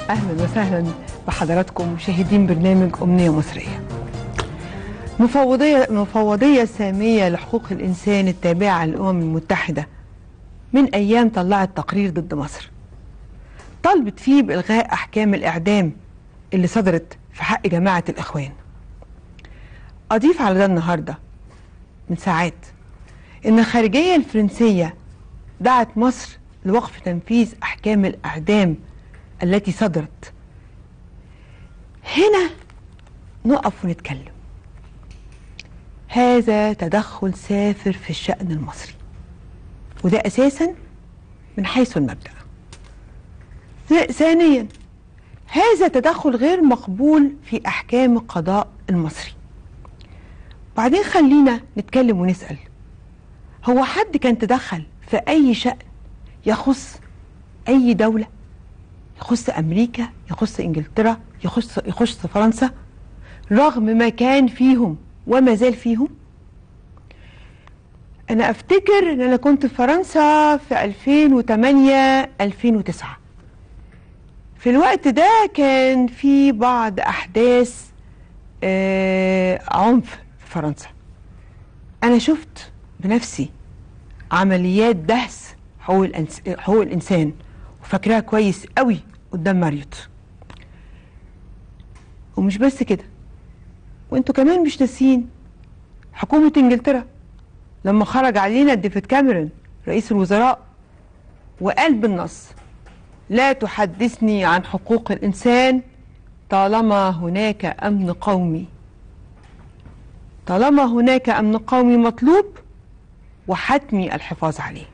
اهلا وسهلا بحضراتكم مشاهدين برنامج امنيه مصريه. مفوضيه مفوضيه ساميه لحقوق الانسان التابعه للامم المتحده من ايام طلعت تقرير ضد مصر. طالبت فيه بالغاء احكام الاعدام اللي صدرت في حق جماعه الاخوان. اضيف على ده النهارده من ساعات ان الخارجيه الفرنسيه دعت مصر لوقف تنفيذ احكام الاعدام التي صدرت هنا نقف ونتكلم هذا تدخل سافر في الشأن المصري وده أساسا من حيث المبدأ ثانيا هذا تدخل غير مقبول في أحكام القضاء المصري بعدين خلينا نتكلم ونسأل هو حد كان تدخل في أي شأن يخص أي دولة يخص امريكا يخص انجلترا يخص يخص فرنسا رغم ما كان فيهم وما زال فيهم انا افتكر ان انا كنت في فرنسا في 2008 2009 في الوقت ده كان في بعض احداث آه عنف في فرنسا انا شفت بنفسي عمليات دهس حقوق حقوق الانسان وفاكراها كويس قوي قدام ماريوت ومش بس كده وانتوا كمان مش ناسيين حكومة انجلترا لما خرج علينا ديفيد كاميرون رئيس الوزراء وقال بالنص لا تحدثني عن حقوق الإنسان طالما هناك أمن قومي طالما هناك أمن قومي مطلوب وحتمي الحفاظ عليه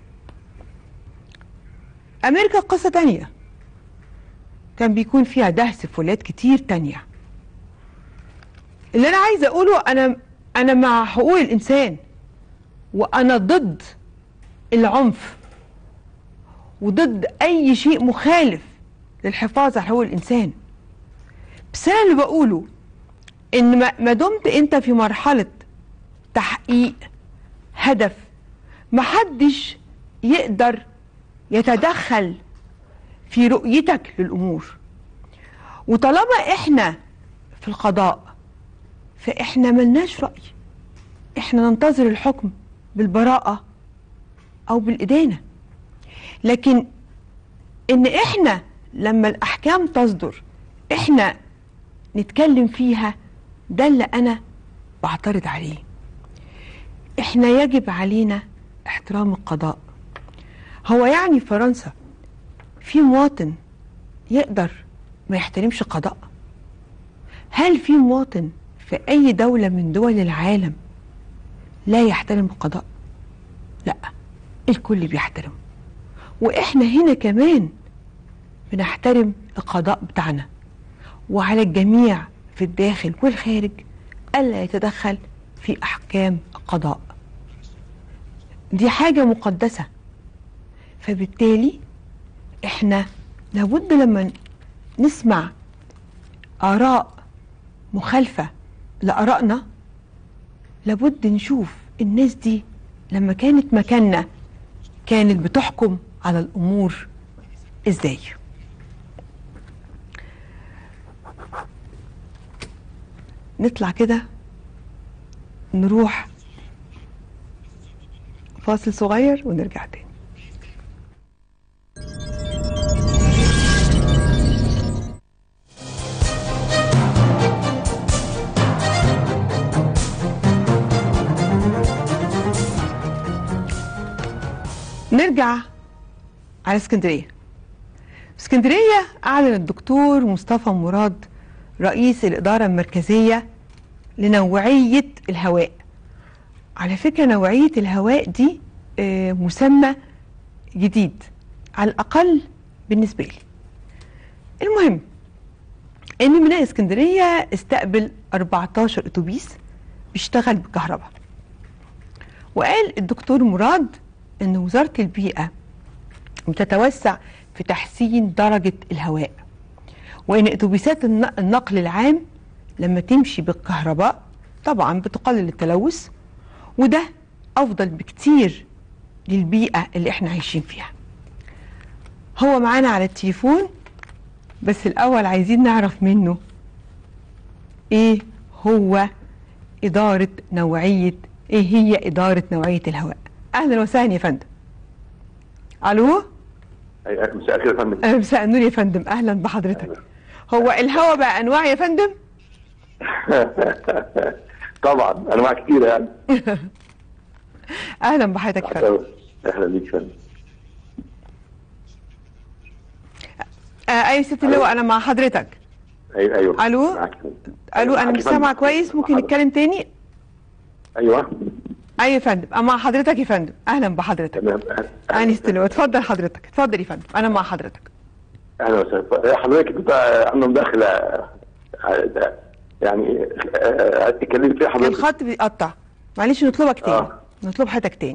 أمريكا قصة تانية كان بيكون فيها دهس في ولايات كتير تانية اللي أنا عايزة أقوله أنا أنا مع حقوق الإنسان وأنا ضد العنف وضد أي شيء مخالف للحفاظ على حقوق الإنسان بس أنا اللي بقوله إن ما دمت أنت في مرحلة تحقيق هدف محدش يقدر يتدخل في رؤيتك للامور وطالما احنا في القضاء فاحنا ملناش راي احنا ننتظر الحكم بالبراءه او بالادانه لكن ان احنا لما الاحكام تصدر احنا نتكلم فيها ده اللي انا بعترض عليه احنا يجب علينا احترام القضاء هو يعني في فرنسا في مواطن يقدر ما يحترمش القضاء هل في مواطن في اي دولة من دول العالم لا يحترم القضاء لا الكل بيحترم واحنا هنا كمان بنحترم القضاء بتاعنا وعلى الجميع في الداخل والخارج الا يتدخل في احكام القضاء دي حاجة مقدسة فبالتالي احنا لابد لما نسمع آراء مخالفة لآرائنا لابد نشوف الناس دي لما كانت مكاننا كانت بتحكم على الأمور إزاي نطلع كده نروح فاصل صغير ونرجع تاني نرجع على اسكندريه اسكندريه اعلن الدكتور مصطفى مراد رئيس الاداره المركزيه لنوعيه الهواء على فكره نوعيه الهواء دي مسمى جديد على الاقل بالنسبه لي المهم ان ميناء اسكندريه استقبل 14 اتوبيس بيشتغل بالكهرباء وقال الدكتور مراد ان وزاره البيئه بتتوسع في تحسين درجه الهواء وان اتوبيسات النقل العام لما تمشي بالكهرباء طبعا بتقلل التلوث وده افضل بكتير للبيئه اللي احنا عايشين فيها هو معانا على التليفون بس الاول عايزين نعرف منه ايه هو اداره نوعيه ايه هي اداره نوعيه الهواء اهلا وسهلا يا فندم الو أي- مساء الخير يا فندم أه، مساء النور يا فندم اهلا بحضرتك هو الهواء بقى انواع يا فندم طبعا انواع كتيره يعني اهلا بحضرتك يا فندم اهلا بيك يا فندم آه اي ست اللواء انا مع حضرتك ايوه ايوه ألو؟ معاك يا فندم. الو انا معاك مش يا سامعه فندم. كويس ممكن حاضر. نتكلم تاني ايوه اي يا فندم أنا مع حضرتك يا فندم اهلا بحضرتك تمام اني استلوى اتفضل حضرتك اتفضل يا فندم انا مع حضرتك اهلا وسهلا حضرتك كنت عنده مداخله آه، يعني آه، عايز تتكلم فيها حضرتك الخط بيقطع معلش نطلبك تاني آه. نطلب حضرتك تاني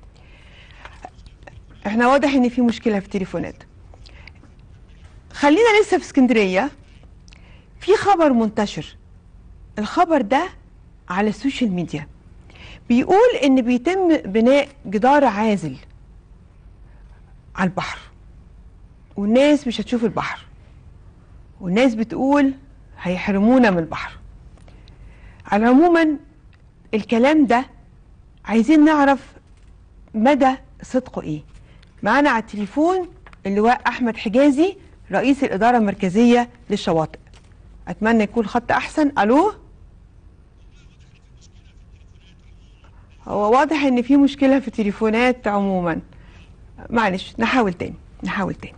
احنا واضح ان في مشكله في التليفونات خلينا لسه في اسكندريه في خبر منتشر الخبر ده على السوشيال ميديا بيقول ان بيتم بناء جدار عازل على البحر والناس مش هتشوف البحر والناس بتقول هيحرمونا من البحر على عموما الكلام ده عايزين نعرف مدى صدقه ايه معانا على التليفون اللواء احمد حجازي رئيس الاداره المركزيه للشواطئ اتمنى يكون خط احسن الو هو واضح ان في مشكله في التليفونات عموما معلش نحاول تاني نحاول تاني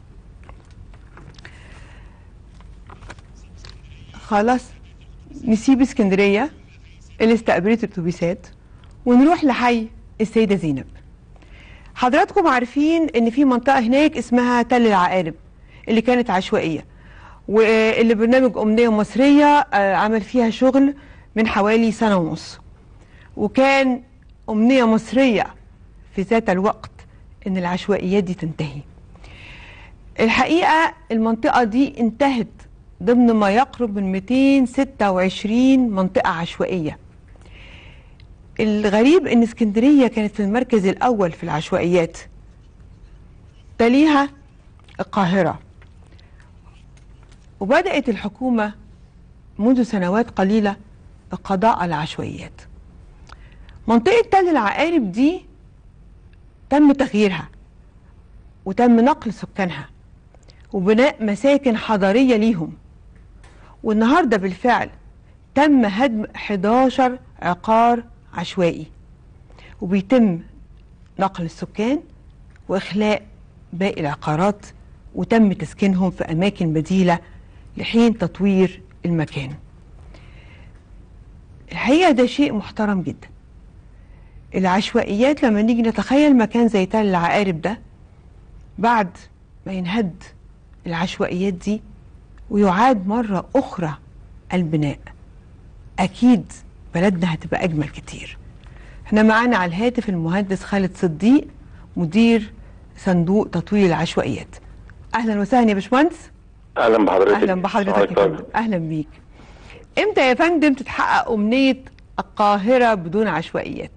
خلاص نسيب اسكندريه اللي استقبلت الاتوبيسات ونروح لحي السيده زينب حضراتكم عارفين ان في منطقه هناك اسمها تل العقارب اللي كانت عشوائيه واللي برنامج امنيه مصريه آه، عمل فيها شغل من حوالي سنه ونص وكان امنيه مصريه في ذات الوقت ان العشوائيات دي تنتهي الحقيقه المنطقه دي انتهت ضمن ما يقرب من 226 منطقه عشوائيه الغريب ان اسكندريه كانت في المركز الاول في العشوائيات تليها القاهره وبدات الحكومه منذ سنوات قليله القضاء على العشوائيات منطقه تل العقارب دي تم تغييرها وتم نقل سكانها وبناء مساكن حضريه ليهم والنهارده بالفعل تم هدم 11 عقار عشوائي وبيتم نقل السكان واخلاء باقي العقارات وتم تسكينهم في اماكن بديله لحين تطوير المكان. الحقيقه ده شيء محترم جدا. العشوائيات لما نيجي نتخيل مكان زي تل العقارب ده بعد ما ينهد العشوائيات دي ويعاد مرة أخرى البناء أكيد بلدنا هتبقى أجمل كتير احنا معانا على الهاتف المهندس خالد صديق مدير صندوق تطوير العشوائيات أهلا وسهلا يا باشمهندس اهلا بحضرتك أهلا بحضرتك يا فندم أهلا بيك إمتى يا فندم تتحقق أمنية القاهرة بدون عشوائيات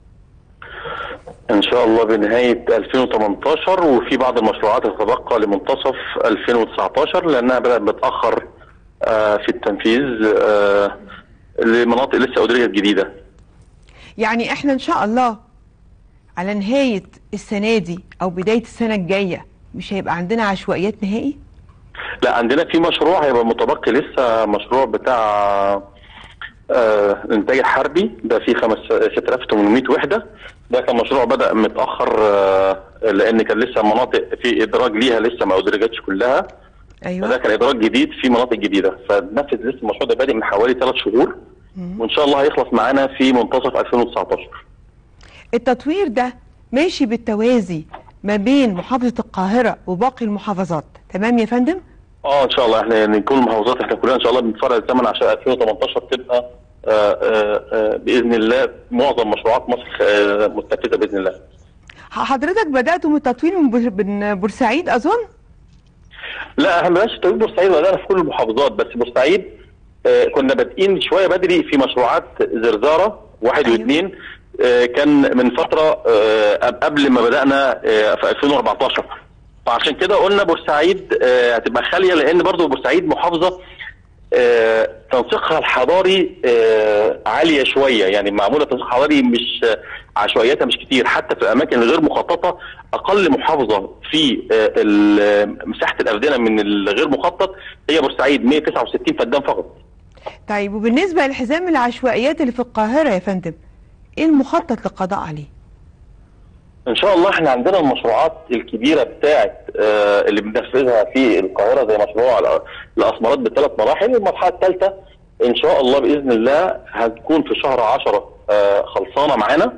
ان شاء الله بنهايه 2018 وفي بعض المشروعات تتبقى لمنتصف 2019 لانها بدات متاخر آه، في التنفيذ آه، لمناطق لسه ادرجت جديده يعني احنا ان شاء الله على نهاية السنة دي او بداية السنة الجاية مش هيبقى عندنا عشوائيات نهائي لا عندنا في مشروع هيبقى متبقي لسه مشروع بتاع آه، الانتاج الحربي ده فيه خمس 6800 وحده ده كان مشروع بدا متاخر آه، لان كان لسه مناطق في ادراج ليها لسه ما ادرجتش كلها فده ايوه كان ادراج جديد في مناطق جديده فنفذ لسه المشروع ده بادئ من حوالي ثلاث شهور وان شاء الله هيخلص معانا في منتصف 2019 التطوير ده ماشي بالتوازي ما بين محافظة القاهرة وباقي المحافظات تمام يا فندم اه ان شاء الله احنا يعني كل المحافظات احنا كلنا ان شاء الله بنتفرج الزمن عشان 2018 تبقى آه آه آه باذن الله معظم مشروعات مصر آه مستفيده باذن الله. ح- حضرتك بدأتوا من التطوير من بور- من بورسعيد اظن لا احنا بلاش تقول بورسعيد بدانا في كل المحافظات بس بورسعيد آه كنا بادئين شويه بدري في مشروعات زرزاره واحد أيوة. واثنين آه كان من فتره آه قبل ما بدانا آه في 2014 فعشان كده قلنا بورسعيد آه، هتبقى خاليه لان برضو بورسعيد محافظه آه، تنسيقها الحضاري آه، عاليه شويه يعني معموله تنسيق حضاري مش آه، عشوائياتها مش كتير حتى في الاماكن الغير مخططه اقل محافظه في آه، ال- مساحه الافدنه من الغير مخطط هي بورسعيد 169 فدان فقط طيب وبالنسبه لحزام العشوائيات اللي في القاهره يا فندم ايه المخطط للقضاء عليه ان شاء الله احنا عندنا المشروعات الكبيره بتاعت آه، اللي بننفذها في القاهره زي مشروع الأ- الاسمرات بثلاث مراحل المرحله الثالثه ان شاء الله باذن الله هتكون في شهر 10 آه، خلصانه معانا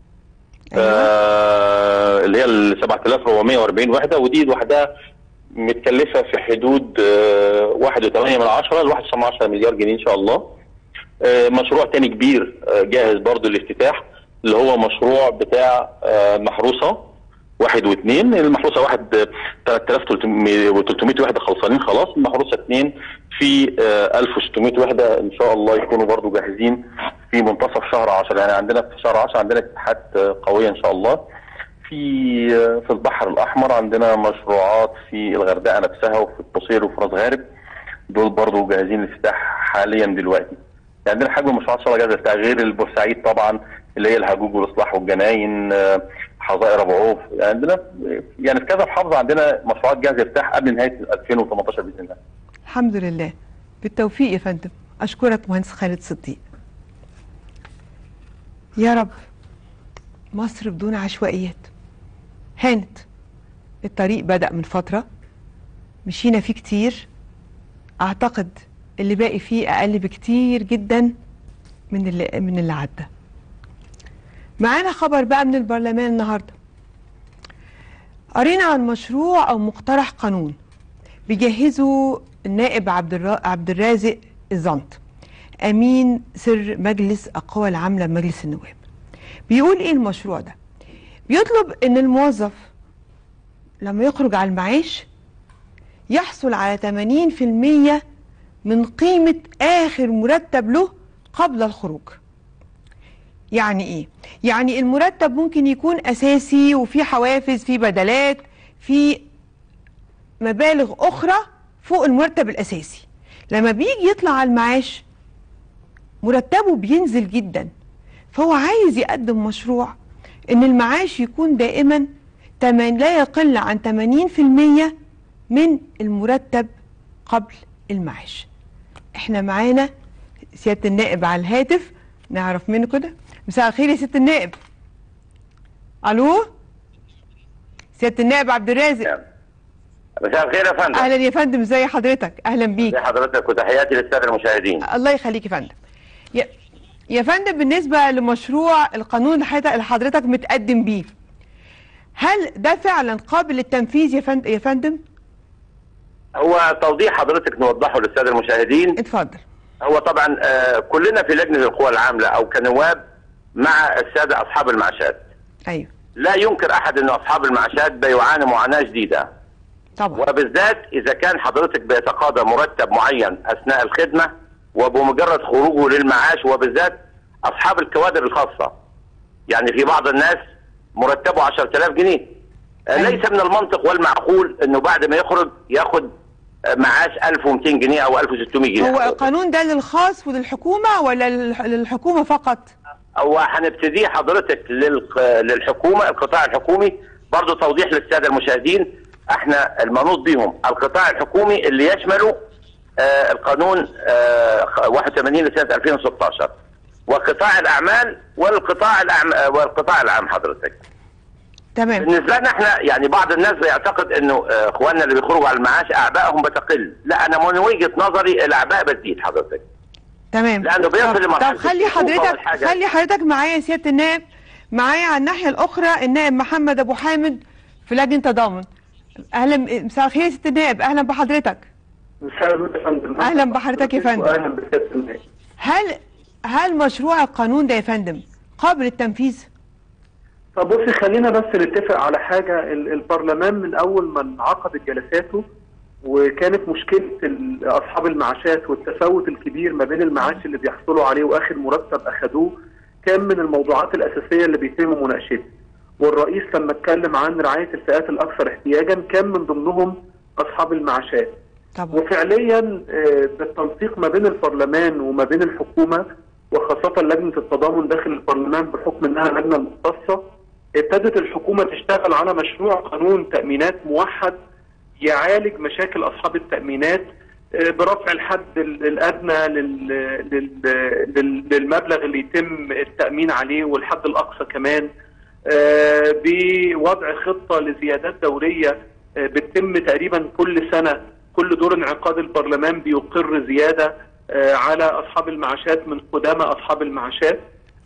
آه، اللي هي ال 7440 وحده ودي لوحدها متكلفه في حدود آه، 1.8 من عشرة ل 1.8 مليار جنيه ان شاء الله آه، مشروع تاني كبير آه، جاهز برضو للافتتاح اللي هو مشروع بتاع آه، محروسه واحد واثنين المحروسه واحد آه، 3300 وحده خلصانين خلاص المحروسه اثنين في آه، 1600 وحده ان شاء الله يكونوا برضو جاهزين في منتصف شهر 10 يعني عندنا في شهر 10 عندنا افتتاحات آه، قويه ان شاء الله في آه، في البحر الاحمر عندنا مشروعات في الغردقه نفسها وفي القصير وفي راس غارب دول برضو جاهزين للافتتاح حاليا دلوقتي يعني عندنا حجم المشروعات ان شاء الله جاهزه بتاع غير البورسعيد طبعا اللي هي الهجوج والاصلاح والجناين آه، حظائر ابو عوف يعني عندنا يعني في كذا محافظه عندنا مشروعات جاهزه افتتاح قبل نهايه 2018 باذن الله الحمد لله بالتوفيق يا فندم اشكرك مهندس خالد صديق يا رب مصر بدون عشوائيات هانت الطريق بدأ من فترة مشينا فيه كتير اعتقد اللي باقي فيه اقل بكتير جدا من اللي من اللي عدى معانا خبر بقى من البرلمان النهارده قرينا عن مشروع او مقترح قانون بيجهزه النائب عبد الرا... عبد الرازق الزنط امين سر مجلس القوى العامله بمجلس النواب بيقول ايه المشروع ده بيطلب ان الموظف لما يخرج على المعاش يحصل على 80% من قيمة آخر مرتب له قبل الخروج يعني ايه يعني المرتب ممكن يكون اساسي وفي حوافز في بدلات في مبالغ اخرى فوق المرتب الاساسي لما بيجي يطلع على المعاش مرتبه بينزل جدا فهو عايز يقدم مشروع ان المعاش يكون دائما تمن لا يقل عن 80% من المرتب قبل المعاش احنا معانا سياده النائب على الهاتف نعرف منه كده مساء الخير يا سياده النائب الو سياده النائب عبد الرازق مساء الخير يا فندم اهلا يا فندم ازي حضرتك اهلا بيك ازي حضرتك وتحياتي للساده المشاهدين الله يخليك يا فندم يا, يا فندم بالنسبه لمشروع القانون اللي حضرتك- اللي حضرتك متقدم بيه هل ده فعلا قابل للتنفيذ يا فندم يا فندم هو توضيح حضرتك نوضحه للساده المشاهدين اتفضل هو طبعا آه، كلنا في لجنه القوى العامله او كنواب مع الساده اصحاب المعاشات ايوه لا ينكر احد ان اصحاب المعاشات بيعانوا معاناه شديده طبعا وبالذات اذا كان حضرتك بيتقاضى مرتب معين اثناء الخدمه وبمجرد خروجه للمعاش وبالذات اصحاب الكوادر الخاصه يعني في بعض الناس مرتبه 10000 جنيه آه، أيوة. ليس من المنطق والمعقول انه بعد ما يخرج ياخد آه، معاش 1200 جنيه او 1600 جنيه هو القانون ده للخاص وللحكومه ولا للح- للحكومه فقط هو هنبتدي حضرتك للق- للحكومه القطاع الحكومي برضه توضيح للساده المشاهدين احنا المنوط بهم القطاع الحكومي اللي يشمله آه القانون آه خ- 81 لسنه 2016 وقطاع الاعمال والقطاع الأعم والقطاع العام حضرتك تمام بالنسبه لنا احنا يعني بعض الناس بيعتقد انه آه، اخواننا اللي بيخرجوا على المعاش اعبائهم بتقل لا انا من وجهه نظري الاعباء بتزيد حضرتك تمام لأنه بيصل طب- لمرحلة طب خلي الخوف أول حضرتك حاجة. خلي حضرتك معايا يا سياده النائب معايا على الناحيه الاخرى النائب محمد ابو حامد في لجنه تضامن اهلا مساء الخير يا سياده النائب اهلا بحضرتك مساء النور يا فندم أهلا بحضرتك يا فندم. واهلا بسياده النائب هل هل مشروع القانون ده يا فندم قابل للتنفيذ؟ طب بصي خلينا بس نتفق على حاجه ال- البرلمان من اول ما انعقدت جلساته وكانت مشكله ال- اصحاب المعاشات والتفاوت الكبير ما بين المعاش اللي بيحصلوا عليه واخر مرتب اخذوه كان من الموضوعات الاساسيه اللي بيتم مناقشتها والرئيس لما اتكلم عن رعايه الفئات الاكثر احتياجا كان من ضمنهم اصحاب المعاشات طبعا وفعليا آه، بالتنسيق ما بين البرلمان وما بين الحكومه وخاصه لجنه التضامن داخل البرلمان بحكم انها لجنه مختصه ابتدت الحكومه تشتغل على مشروع قانون تامينات موحد يعالج مشاكل اصحاب التامينات آه، برفع الحد ال- الادنى لل- لل- لل- للمبلغ اللي يتم التامين عليه والحد الاقصى كمان آه، بوضع خطه لزيادات دوريه آه، بتتم تقريبا كل سنه كل دور انعقاد البرلمان بيقر زياده آه، على اصحاب المعاشات من قدامى اصحاب المعاشات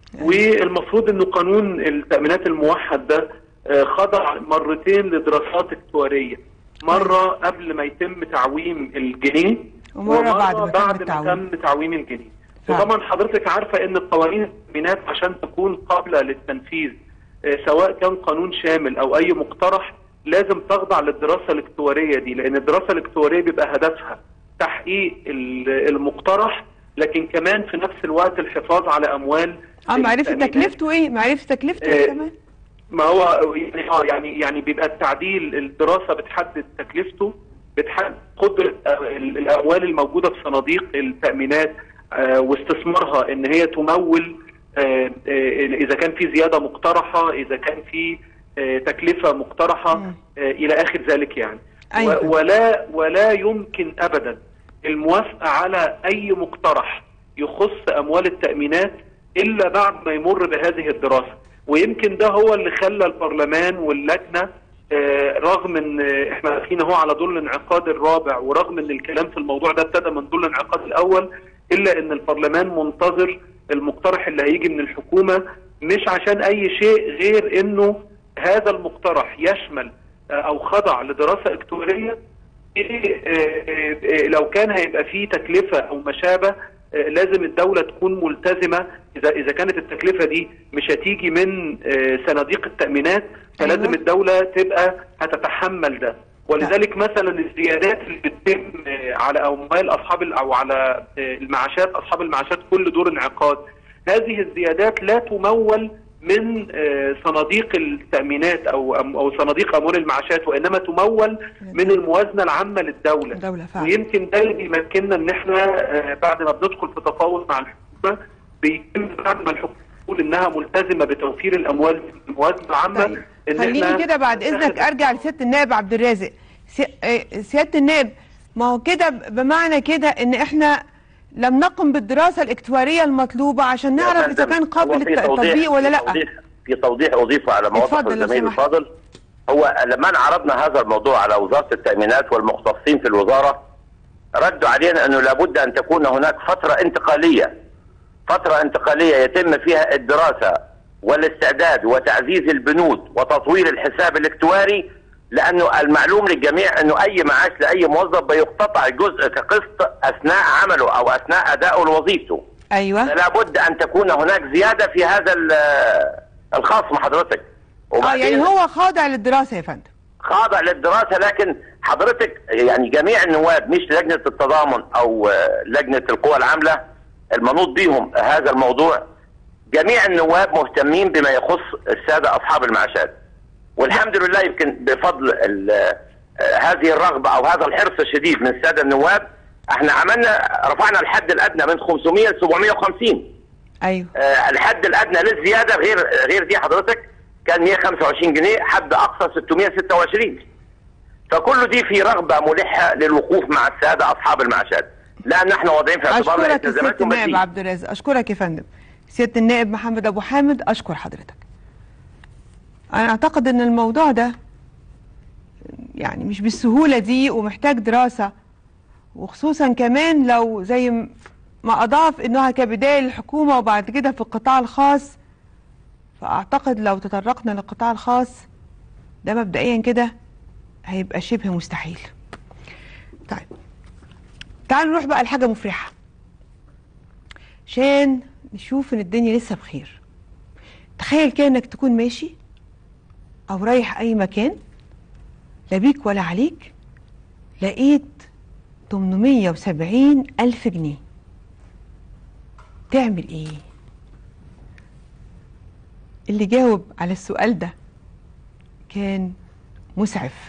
والمفروض انه قانون التامينات الموحد ده آه، خضع مرتين لدراسات اكتواريه مره قبل ما يتم تعويم الجنيه ومرة بعد ما تم بعد التعويم. ما تم تعويم الجنيه فعلا. وطبعا حضرتك عارفه ان قوانين التامينات عشان تكون قابله للتنفيذ آه، سواء كان قانون شامل او اي مقترح لازم تخضع للدراسه الاكتواريه دي لان الدراسه الاكتواريه بيبقى هدفها تحقيق ال- المقترح لكن كمان في نفس الوقت الحفاظ على اموال اه معرفة التأمينات. تكلفته ايه معرفة تكلفته آه، ايه كمان ما هو يعني اه يعني يعني بيبقى التعديل الدراسه بتحدد تكلفته بتحدد قدره ال- الاموال الموجوده في صناديق التامينات آه، واستثمارها ان هي تمول آه، آه، اذا كان في زياده مقترحه اذا كان في آه، تكلفه مقترحه مم. آه، الى اخر ذلك يعني أيوة. و- ولا ولا يمكن ابدا الموافقه على اي مقترح يخص اموال التامينات الا بعد ما يمر بهذه الدراسه ويمكن ده هو اللي خلى البرلمان واللجنه آه، رغم ان آه، احنا داخلين اهو على دور الانعقاد الرابع ورغم ان الكلام في الموضوع ده ابتدى من دور الانعقاد الاول الا ان البرلمان منتظر المقترح اللي هيجي من الحكومه مش عشان اي شيء غير انه هذا المقترح يشمل آه، او خضع لدراسه اكتواريه إيه، آه، آه، لو كان هيبقى فيه تكلفه او ما شابه آه، لازم الدوله تكون ملتزمه اذا اذا كانت التكلفه دي مش هتيجي من آه، صناديق التامينات فلازم أيوة. الدوله تبقى هتتحمل ده ولذلك مثلا الزيادات اللي بتتم آه، على اموال اصحاب ال- او على آه، المعاشات اصحاب المعاشات كل دور انعقاد هذه الزيادات لا تمول من آه، صناديق التامينات او أم- او صناديق اموال المعاشات وانما تمول من الموازنه العامه للدوله الدولة فعلا ويمكن ده اللي بيمكننا ان احنا آه، بعد ما بندخل في تفاوض مع الحكومه بيتم بعد ما الحكومه تقول انها ملتزمه بتوفير الاموال في الموازنه العامه طيب إن خليني إحنا كده بعد اذنك نتخذ- ارجع لسياده النائب عبد الرازق سي- آه، سياده النائب ما هو كده ب- بمعنى كده ان احنا لم نقم بالدراسه الاكتواريه المطلوبه عشان نعرف اذا كان قابل هو في الت- توضيح- التطبيق ولا في لا توضيح في توضيح اضيفه على ما وصف اتفضل لو الزميل سمحت. الفاضل هو لما عرضنا هذا الموضوع على وزاره التامينات والمختصين في الوزاره ردوا علينا انه لابد ان تكون هناك فتره انتقاليه فتره انتقاليه يتم فيها الدراسه والاستعداد وتعزيز البنود وتطوير الحساب الاكتواري لانه المعلوم للجميع انه اي معاش لاي موظف بيقتطع جزء كقسط اثناء عمله او اثناء ادائه لوظيفته ايوه لابد ان تكون هناك زياده في هذا ال- الخصم حضرتك اه وبعدين يعني هو خاضع للدراسه يا فندم خاضع للدراسه لكن حضرتك يعني جميع النواب مش لجنه التضامن او آه، لجنه القوى العامله المنوط بهم هذا الموضوع جميع النواب مهتمين بما يخص الساده اصحاب المعاشات والحمد لله يمكن بفضل ال- آه، هذه الرغبه او هذا الحرص الشديد من الساده النواب احنا عملنا رفعنا الحد الادنى من 500 ل 750 ايوه آه، الحد الادنى للزياده غير غير دي حضرتك كان 125 جنيه حد اقصى 626 فكل دي في رغبه ملحه للوقوف مع الساده اصحاب المعاشات لان احنا واضعين في اعتبارنا اشكرك يا سياده التزاماتهم النائب مادية. عبد الرازق اشكرك يا فندم سياده النائب محمد ابو حامد اشكر حضرتك انا اعتقد ان الموضوع ده يعني مش بالسهوله دي ومحتاج دراسه وخصوصا كمان لو زي م- ما اضاف انها كبدايه للحكومه وبعد كده في القطاع الخاص فاعتقد لو تطرقنا للقطاع الخاص ده مبدئيا كده هيبقى شبه مستحيل طيب تعالوا نروح بقى لحاجه مفرحه عشان نشوف ان الدنيا لسه بخير تخيل كده انك تكون ماشي او رايح اي مكان لا بيك ولا عليك لقيت 870 ألف جنيه تعمل ايه اللي جاوب على السؤال ده كان مسعف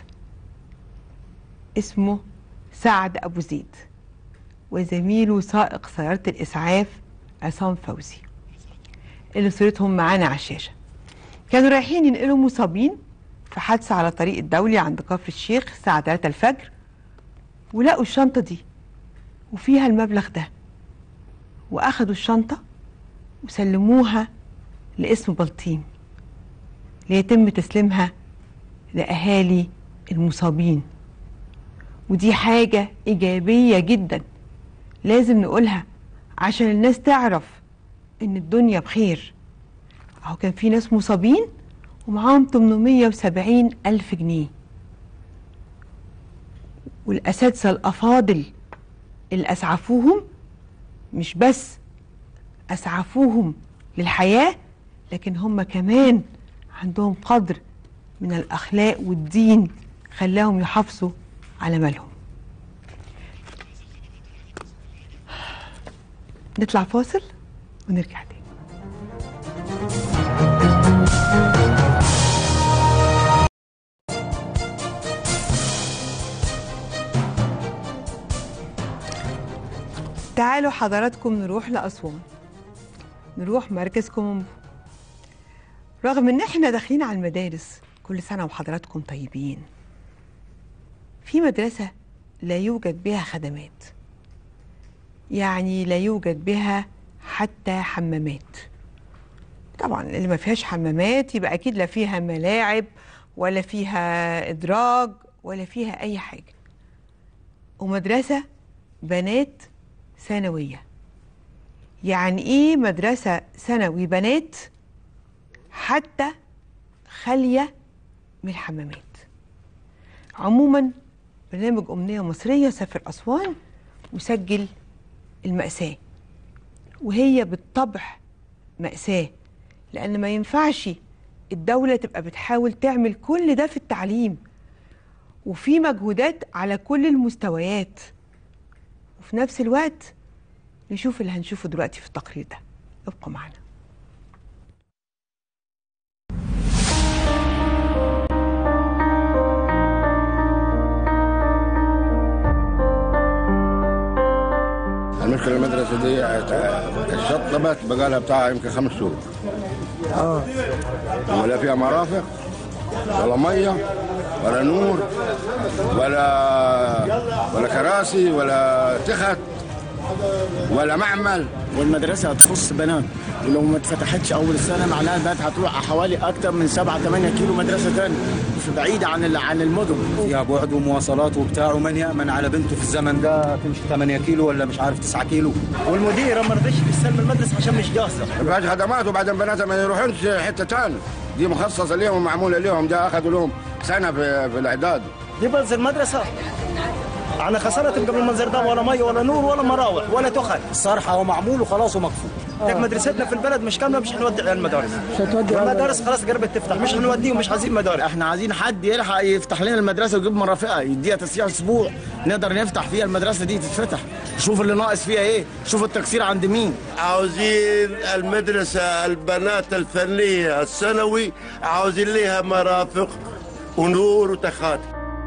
اسمه سعد أبو زيد وزميله سائق سيارة الإسعاف عصام فوزي اللي صورتهم معانا على الشاشة كانوا رايحين ينقلوا مصابين في حادثة على طريق الدولي عند كفر الشيخ الساعة 3 الفجر ولقوا الشنطة دي وفيها المبلغ ده وأخدوا الشنطة وسلموها لاسم بلطيم ليتم تسليمها لأهالي المصابين ودي حاجة إيجابية جدا لازم نقولها عشان الناس تعرف إن الدنيا بخير أهو كان في ناس مصابين ومعاهم 870 ألف جنيه والأساتذة الأفاضل اللي أسعفوهم مش بس أسعفوهم للحياة لكن هم كمان عندهم قدر من الأخلاق والدين خلاهم يحافظوا على مالهم نطلع فاصل ونرجع تاني تعالوا حضراتكم نروح لأسوان نروح مركز كومومبو رغم ان احنا داخلين على المدارس كل سنة وحضراتكم طيبين في مدرسة لا يوجد بها خدمات يعني لا يوجد بها حتى حمامات طبعا اللي ما فيهاش حمامات يبقى اكيد لا فيها ملاعب ولا فيها ادراج ولا فيها اي حاجة ومدرسة بنات ثانوية يعني ايه مدرسة ثانوي بنات حتى خالية من الحمامات عموما برنامج أمنية مصرية سافر أسوان وسجل المأساة وهي بالطبع مأساة لأن ما ينفعش الدولة تبقى بتحاول تعمل كل ده في التعليم وفي مجهودات على كل المستويات وفي نفس الوقت نشوف اللي هنشوفه دلوقتي في التقرير ده ابقوا معنا المشكلة المدرسة دي اتشطبت بقالها بتاع يمكن خمس شهور. اه ولا فيها مرافق ولا مية ولا نور ولا ولا كراسي ولا تخت ولا معمل والمدرسه هتخص بنات ولو ما اتفتحتش اول السنه معناها البنات هتروح حوالي اكتر من 7 8 كيلو مدرسه ثانيه بعيده عن ال- عن المدن فيها بعد ومواصلات وبتاع ومن يامن على بنته في الزمن ده تمشي 8 كيلو ولا مش عارف 9 كيلو والمديره ما رضيش تستلم المدرسه عشان مش جاهزه ما فيهاش خدمات وبعدين بناتها ما يروحونش حتة تاني دي مخصصة ليهم ومعمولة ليهم ده أخذوا لهم سنة في, في الإعداد دي بس المدرسه انا خسرت قبل المنظر ده ولا ميه ولا نور ولا مراوح ولا تخت الصرحه هو معمول وخلاص ومكفول لك مدرستنا في البلد مش كامله مش هنودي على المدارس المدارس خلاص قربت تفتح مش هنوديهم مش عايزين مدارس احنا عايزين حد يلحق يفتح لنا المدرسه ويجيب مرافقها يديها تسييح اسبوع نقدر نفتح فيها المدرسه دي تتفتح شوف اللي ناقص فيها ايه شوف التكسير عند مين عاوزين المدرسة البنات الفنية الثانوي عاوزين لها مرافق ونور وتخات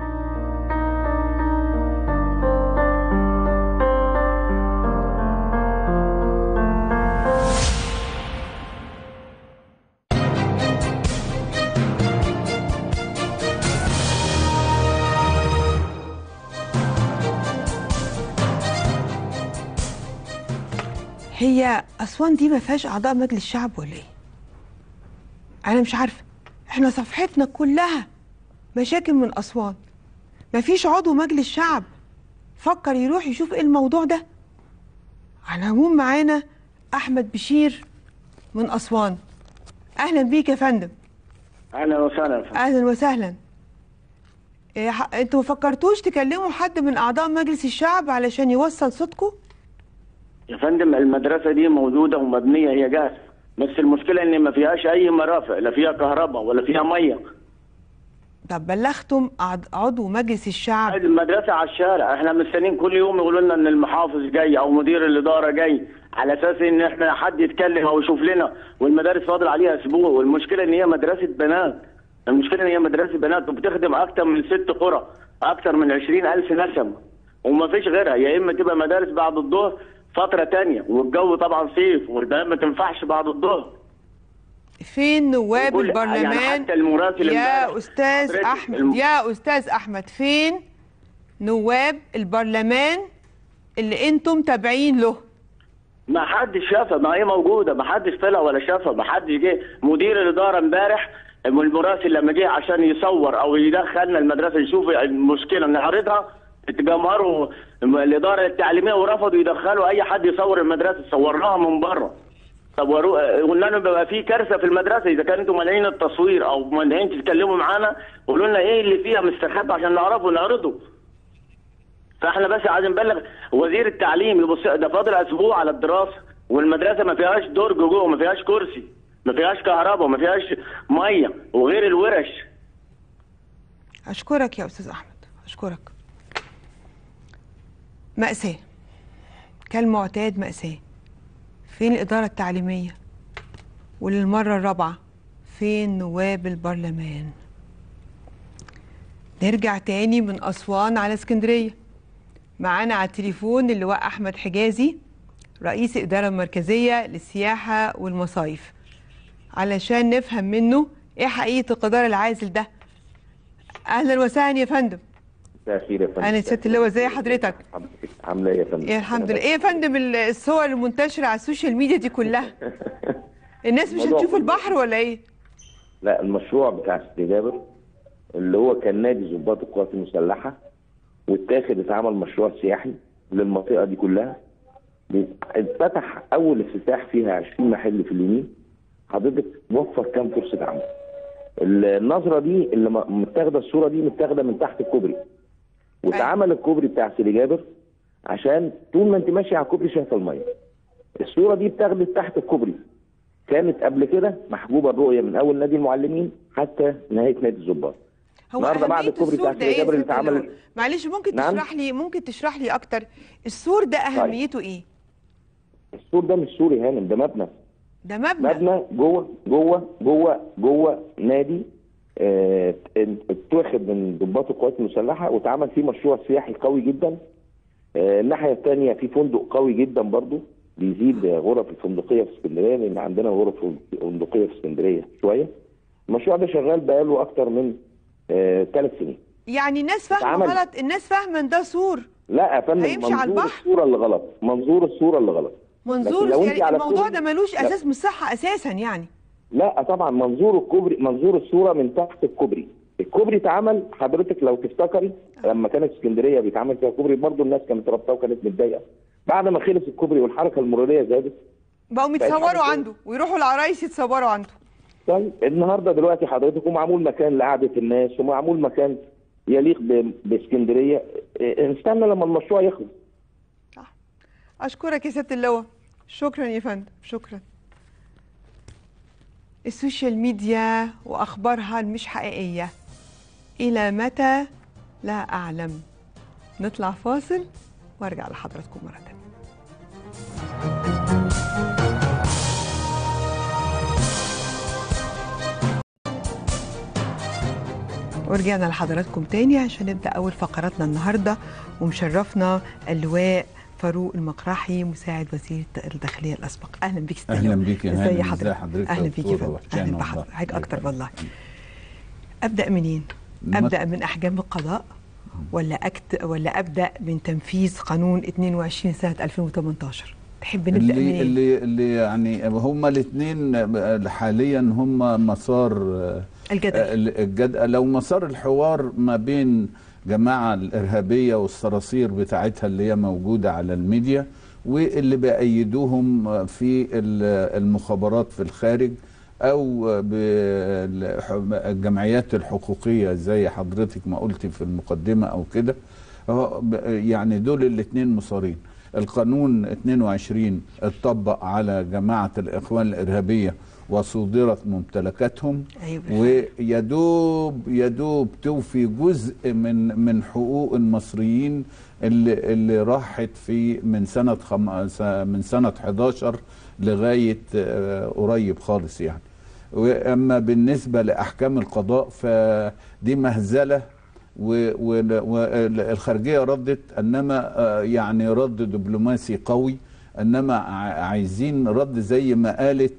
هي أسوان دي ما فيهاش أعضاء مجلس شعب ولا إيه؟ أنا مش عارفة إحنا صفحتنا كلها مشاكل من أسوان ما فيش عضو مجلس شعب فكر يروح يشوف إيه الموضوع ده على العموم معانا أحمد بشير من أسوان أهلا بيك يا فندم اهلا وسهلا أهلا وسهلا إيه ح- انتوا ما فكرتوش تكلموا حد من أعضاء مجلس الشعب علشان يوصل صوتكم؟ يا فندم المدرسه دي موجوده ومبنيه هي جاهزه بس المشكله ان ما فيهاش اي مرافق لا فيها كهرباء ولا فيها ميه طب بلغتم أعض- عضو مجلس الشعب المدرسه على الشارع احنا مستنيين كل يوم يقولوا لنا ان المحافظ جاي او مدير الاداره جاي على اساس ان احنا حد يتكلم او يشوف لنا والمدارس فاضل عليها اسبوع والمشكله ان هي مدرسه بنات المشكله ان هي مدرسه بنات وبتخدم اكتر من ست قرى اكتر من 20 الف نسمه وما فيش غيرها يا اما تبقى مدارس بعد الظهر فتره تانية والجو طبعا صيف وده ما تنفعش بعد الظهر فين نواب وكل- البرلمان يعني حتى المراسل يا امبارح استاذ حضرتك احمد الم- يا استاذ احمد فين نواب البرلمان اللي انتم تابعين له ما حدش شافها ما هي موجوده ما حدش طلع ولا شافها ما حدش جه مدير الاداره امبارح المراسل لما جه عشان يصور او يدخلنا المدرسه يشوف المشكله نعرضها اتجمهروا الاداره التعليميه ورفضوا يدخلوا اي حد يصور المدرسه صورناها من بره طب ورو... قلنا لهم بيبقى في كارثه في المدرسه اذا كان انتم مانعين التصوير او مانعين تتكلموا معانا قولوا لنا ايه اللي فيها مستخبى عشان نعرفه نعرضه فاحنا بس عايزين نبلغ وزير التعليم يبص ده فاضل اسبوع على الدراسه والمدرسه ما فيهاش درج جوه ما فيهاش كرسي ما فيهاش كهرباء ما فيهاش ميه وغير الورش اشكرك يا استاذ احمد اشكرك مأساة كالمعتاد مأساة فين الإدارة التعليمية وللمرة الرابعة فين نواب البرلمان نرجع تاني من أسوان على اسكندرية معانا على التليفون اللواء أحمد حجازي رئيس الإدارة المركزية للسياحة والمصايف علشان نفهم منه إيه حقيقة القدر العازل ده أهلا وسهلا يا فندم مساء الخير يا فندم أهلا ست اللواء ازي حضرتك حضرتك عامله ايه يا فندم؟ إيه الحمد لله ايه يا فندم ال- الصور المنتشره على السوشيال ميديا دي كلها الناس مش الموضوع هتشوف كله. البحر ولا ايه لا المشروع بتاع سيدي جابر اللي هو كان نادي ضباط القوات المسلحه واتاخد اتعمل مشروع سياحي للمنطقه دي كلها اتفتح اول افتتاح فيها 20 محل في اليمين حضرتك وفر كام فرصه عمل النظره دي اللي م- متاخده الصوره دي متاخده من تحت الكوبري واتعمل الكوبري بتاع سيدي جابر عشان طول ما انت ماشي على الكوبري شايفه الميه الصوره دي اتاخدت تحت الكوبري كانت قبل كده محجوبه الرؤيه من اول نادي المعلمين حتى نهايه نادي الظباط هو النهارده بعد أهمية الكوبري السور بتاع ده إيه سيدي جابر يا اللي ست اتعمل اللواء؟ معلش ممكن نعم؟ تشرح لي ممكن تشرح لي اكتر السور ده اهميته ايه السور ده مش سور يا هانم ده مبنى ده مبنى مبنى جوه جوه جوه جوه نادي آه، اتاخد من ضباط القوات المسلحه واتعمل فيه مشروع سياحي قوي جدا آه، الناحيه الثانيه في فندق قوي جدا برضو بيزيد آه، غرف الفندقيه في اسكندريه لان عندنا غرف فندقيه في اسكندريه شويه المشروع ده شغال بقاله اكتر من ثلاث سنين يعني الناس فاهمه اتعمل. غلط الناس فاهمه ان ده سور لا يا فندم هيمشي على منظور البحر؟ الصوره اللي غلط منظور الصوره اللي غلط منظور لكن لو انت يعني على الموضوع الكوبري- ده ملوش لا. اساس من الصحه اساسا يعني لا طبعا منظور الكوبري منظور الصوره من تحت الكوبري الكوبري اتعمل حضرتك لو تفتكري لما كانت اسكندريه بيتعمل فيها كوبري برضه الناس كانت رابطه وكانت متضايقه بعد ما خلص الكوبري والحركه المروريه زادت بقوا بقت حاجة يتصوروا كويسة. عنده ويروحوا العرايس يتصوروا عنده طيب النهارده دلوقتي حضرتك ومعمول مكان لقعده الناس ومعمول مكان يليق ب- باسكندريه اه، نستنى لما المشروع يخلص اشكرك يا ست اللواء شكرا يا فندم شكرا السوشيال ميديا واخبارها المش حقيقيه الى متى لا اعلم نطلع فاصل وارجع لحضراتكم مره تانية ورجعنا لحضراتكم تاني عشان نبدا اول فقراتنا النهارده ومشرفنا اللواء فاروق المقراحي مساعد وزير الداخليه الاسبق اهلا بيك ست أهلاً اللواء. بيك يا ازي هانم، حضرتك إزي حضرتك اهلا يا بيك يا دكتورة؟ فندم وحشاني اهلا والله. بحضرتك اكتر والله ابدا منين ما- ابدا من احكام القضاء ولا أكت ولا ابدا من تنفيذ قانون 22 سنه 2018 تحب نبدا اللي منين اللي اللي يعني هما الاثنين حاليا هما مسار آه، الجدل. آه، الجدل لو مسار الحوار ما بين جماعة الإرهابية والصراصير بتاعتها اللي هي موجودة على الميديا واللي بأيدوهم في ال- المخابرات في الخارج أو بالجمعيات الحقوقية زي حضرتك ما قلت في المقدمة أو كده هو ب- يعني دول الاثنين مسارين القانون 22 اتطبق على جماعة الإخوان الإرهابية وصودرت ممتلكاتهم أيوة ويدوب يدوب توفي جزء من من حقوق المصريين اللي اللي راحت في من سنة خم... من سنة 11 لغاية آه، قريب خالص يعني واما بالنسبه لاحكام القضاء فدي مهزله والخارجيه ردت انما آه، يعني رد دبلوماسي قوي انما ع- عايزين رد زي ما قالت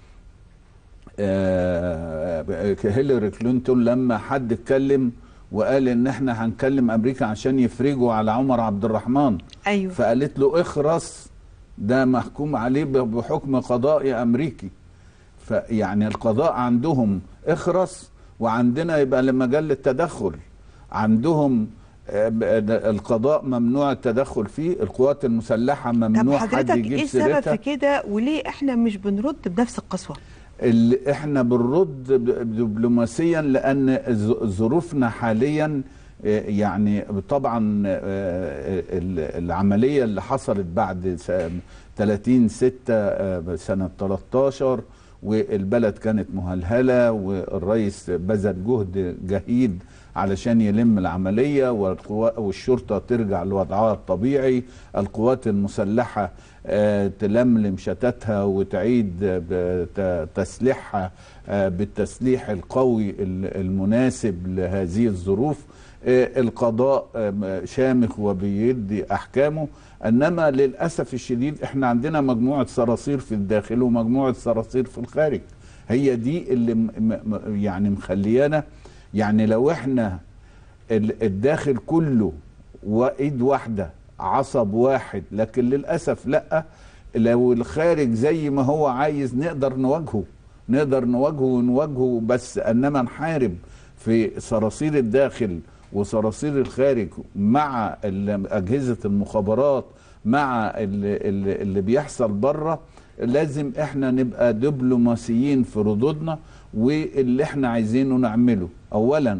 آه، هيلاري كلينتون لما حد اتكلم وقال ان احنا هنكلم امريكا عشان يفرجوا على عمر عبد الرحمن ايوه فقالت له اخرس ده محكوم عليه ب- بحكم قضائي امريكي فيعني القضاء عندهم اخرس وعندنا يبقى لمجال التدخل عندهم آه، ب- ده القضاء ممنوع التدخل فيه القوات المسلحة طب ممنوع حد حضرتك يجيب ايه السبب سيرتها في كده وليه احنا مش بنرد بنفس القسوه اللي احنا بنرد ب- دبلوماسيا لان ظ- ظروفنا حاليا آه، يعني طبعا آه، ال- العمليه اللي حصلت بعد س- 30 6 سنه 13 والبلد كانت مهلهله والرئيس بذل جهد جهيد علشان يلم العمليه والقوا- والشرطه ترجع لوضعها الطبيعي القوات المسلحه آه، تلملم شتاتها وتعيد بت- تسليحها آه، بالتسليح القوي ال- المناسب لهذه الظروف آه، القضاء آه، شامخ وبيدي احكامه انما للاسف الشديد احنا عندنا مجموعه صراصير في الداخل ومجموعه صراصير في الخارج هي دي اللي م- م- يعني مخليانا يعني لو احنا ال- الداخل كله وايد واحده عصب واحد لكن للاسف لا لو الخارج زي ما هو عايز نقدر نواجهه نقدر نواجهه ونواجهه بس انما نحارب في صراصير الداخل وصراصير الخارج مع ال- اجهزه المخابرات مع اللي, اللي اللي بيحصل بره لازم احنا نبقى دبلوماسيين في ردودنا واللي احنا عايزينه نعمله اولا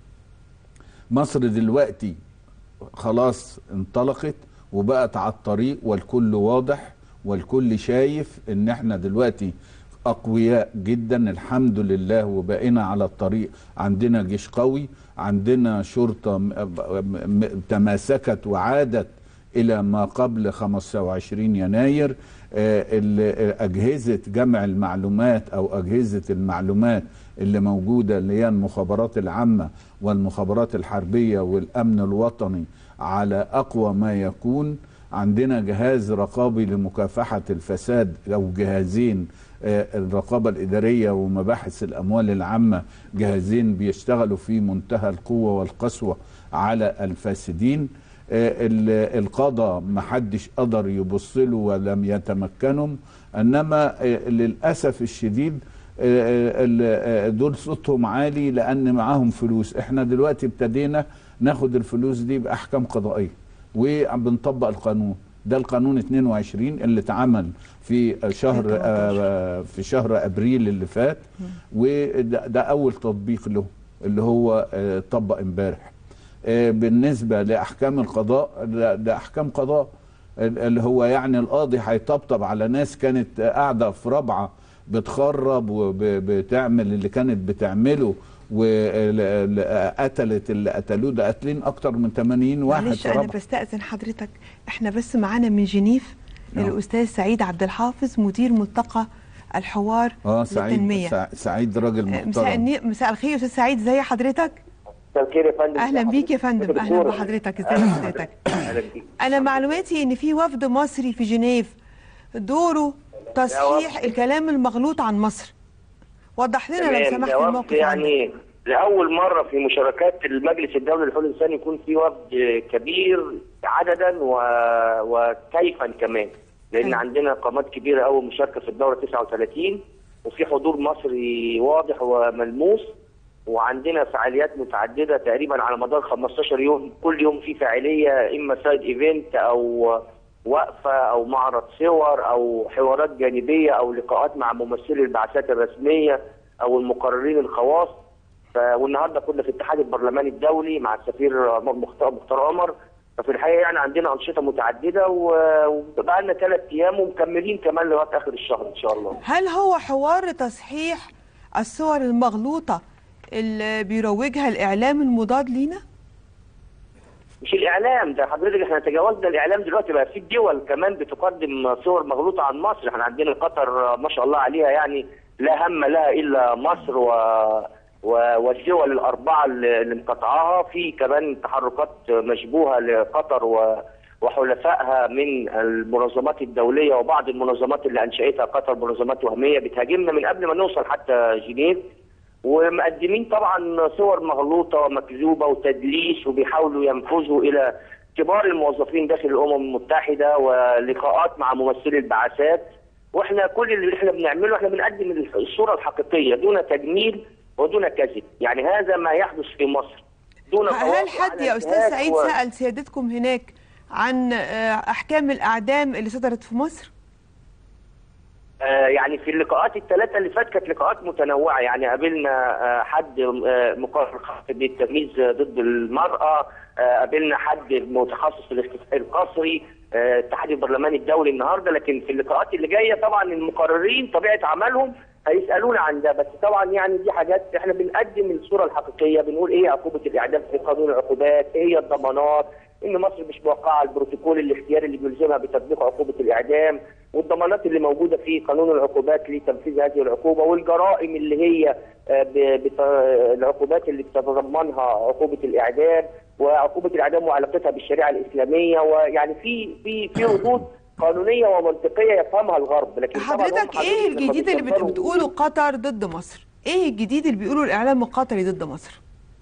مصر دلوقتي خلاص انطلقت وبقت على الطريق والكل واضح والكل شايف ان احنا دلوقتي اقوياء جدا الحمد لله وبقينا على الطريق عندنا جيش قوي عندنا شرطة م- م- تماسكت وعادت الى ما قبل 25 يناير آه، ال- اجهزه جمع المعلومات او اجهزه المعلومات اللي موجوده اللي هي المخابرات العامه والمخابرات الحربيه والامن الوطني على اقوى ما يكون عندنا جهاز رقابي لمكافحه الفساد او جهازين آه، الرقابه الاداريه ومباحث الاموال العامه جهازين بيشتغلوا في منتهى القوه والقسوه على الفاسدين آه، ال- القضاء ما حدش قدر يبص له ولم يتمكنهم انما آه، للاسف الشديد آه، ال- آه، دول صوتهم عالي لان معاهم فلوس احنا دلوقتي ابتدينا ناخد الفلوس دي باحكام قضائيه وبنطبق القانون ده القانون 22 اللي اتعمل في شهر آه، في شهر ابريل اللي فات وده ده اول تطبيق له اللي هو آه، طبق امبارح آه، بالنسبه لاحكام القضاء ده, ده احكام قضاء ال- اللي هو يعني القاضي هيطبطب على ناس كانت قاعده في رابعه بتخرب وبتعمل اللي كانت بتعمله وقتلت اللي قتلوه ده قاتلين اكتر من 80 واحد معلش في انا رابعه بستأذن حضرتك احنا بس معانا من جنيف نعم. الاستاذ سعيد عبد الحافظ مدير ملتقى الحوار اه سعيد للتنمية سع- سعيد راجل مساء محترم الني- مساء الخير يا استاذ سعيد ازي حضرتك مساء الخير يا فندم اهلا بيك يا فندم اهلا دكتورة. بحضرتك ازي حضرتك اهلا بيك انا معلوماتي ان في وفد مصري في جنيف دوره تصحيح الكلام المغلوط عن مصر وضح لنا لو تمام. سمحت ده وفد الموقف عنه. يعني لاول مره في مشاركات المجلس الدولي لحقوق الانسان يكون في وفد كبير عددا و... وكيفا كمان لان أيوة. عندنا قامات كبيره قوي مشاركه في الدوره 39 وفي حضور مصري واضح وملموس وعندنا فعاليات متعدده تقريبا على مدار 15 يوم كل يوم في فاعليه اما سايد ايفنت او وقفه او معرض صور او حوارات جانبيه او لقاءات مع ممثلي البعثات الرسميه او المقررين الخواص ف... والنهارده كنا في الاتحاد البرلماني الدولي مع السفير عمر مختار مختار عمر ففي الحقيقه يعني عندنا انشطه متعدده و- وبقى لنا ثلاث ايام ومكملين كمان لغايه اخر الشهر ان شاء الله. هل هو حوار تصحيح الصور المغلوطة اللي بيروجها الإعلام المضاد لينا؟ مش الاعلام ده حضرتك احنا تجاوزنا الاعلام دلوقتي بقى في دول كمان بتقدم صور مغلوطه عن مصر احنا عندنا قطر ما شاء الله عليها يعني لا هم لها الا مصر و و- والدول الاربعه اللي اللي مقاطعاها في كمان تحركات مشبوهه لقطر و وحلفائها من المنظمات الدوليه وبعض المنظمات اللي انشاتها قطر منظمات وهميه بتهاجمنا من قبل ما نوصل حتى جنيف ومقدمين طبعا صور مغلوطه ومكذوبه وتدليس وبيحاولوا ينفذوا الى كبار الموظفين داخل الامم المتحده ولقاءات مع ممثلي البعثات واحنا كل اللي احنا بنعمله احنا بنقدم الصوره الحقيقيه دون تجميل ودون كذب يعني هذا ما يحدث في مصر دون هل تواطؤ حد على يا استاذ انتهاك سعيد و- سال سيادتكم هناك عن آه، احكام الاعدام اللي صدرت في مصر آه، يعني في اللقاءات الثلاثة اللي فاتت كانت لقاءات متنوعة يعني قابلنا آه، حد آه، مقرر خاص بالتمييز ضد المرأة آه، قابلنا حد متخصص في الاختفاء القسري آه، الاتحاد البرلماني الدولي النهارده لكن في اللقاءات اللي جايه طبعا المقررين طبيعه عملهم هيسالونا عن ده بس طبعا يعني دي حاجات احنا بنقدم الصوره الحقيقيه بنقول ايه عقوبه الاعدام في قانون العقوبات ايه هي الضمانات ان مصر مش موقعه على البروتوكول الاختياري اللي بيلزمها بتطبيق عقوبه الاعدام والضمانات اللي موجوده في قانون العقوبات لتنفيذ هذه العقوبه والجرائم اللي هي آه، ب- بت- العقوبات اللي تتضمنها عقوبه الاعدام وعقوبه الاعدام وعلاقتها بالشريعه الاسلاميه ويعني في في في ردود قانونيه ومنطقيه يفهمها الغرب لكن طبعاً هم حضرتك ايه حضرتك لما الجديد اللي بت- بيكبروا- بتقوله قطر ضد مصر ايه الجديد اللي بيقوله الاعلام القطري ضد مصر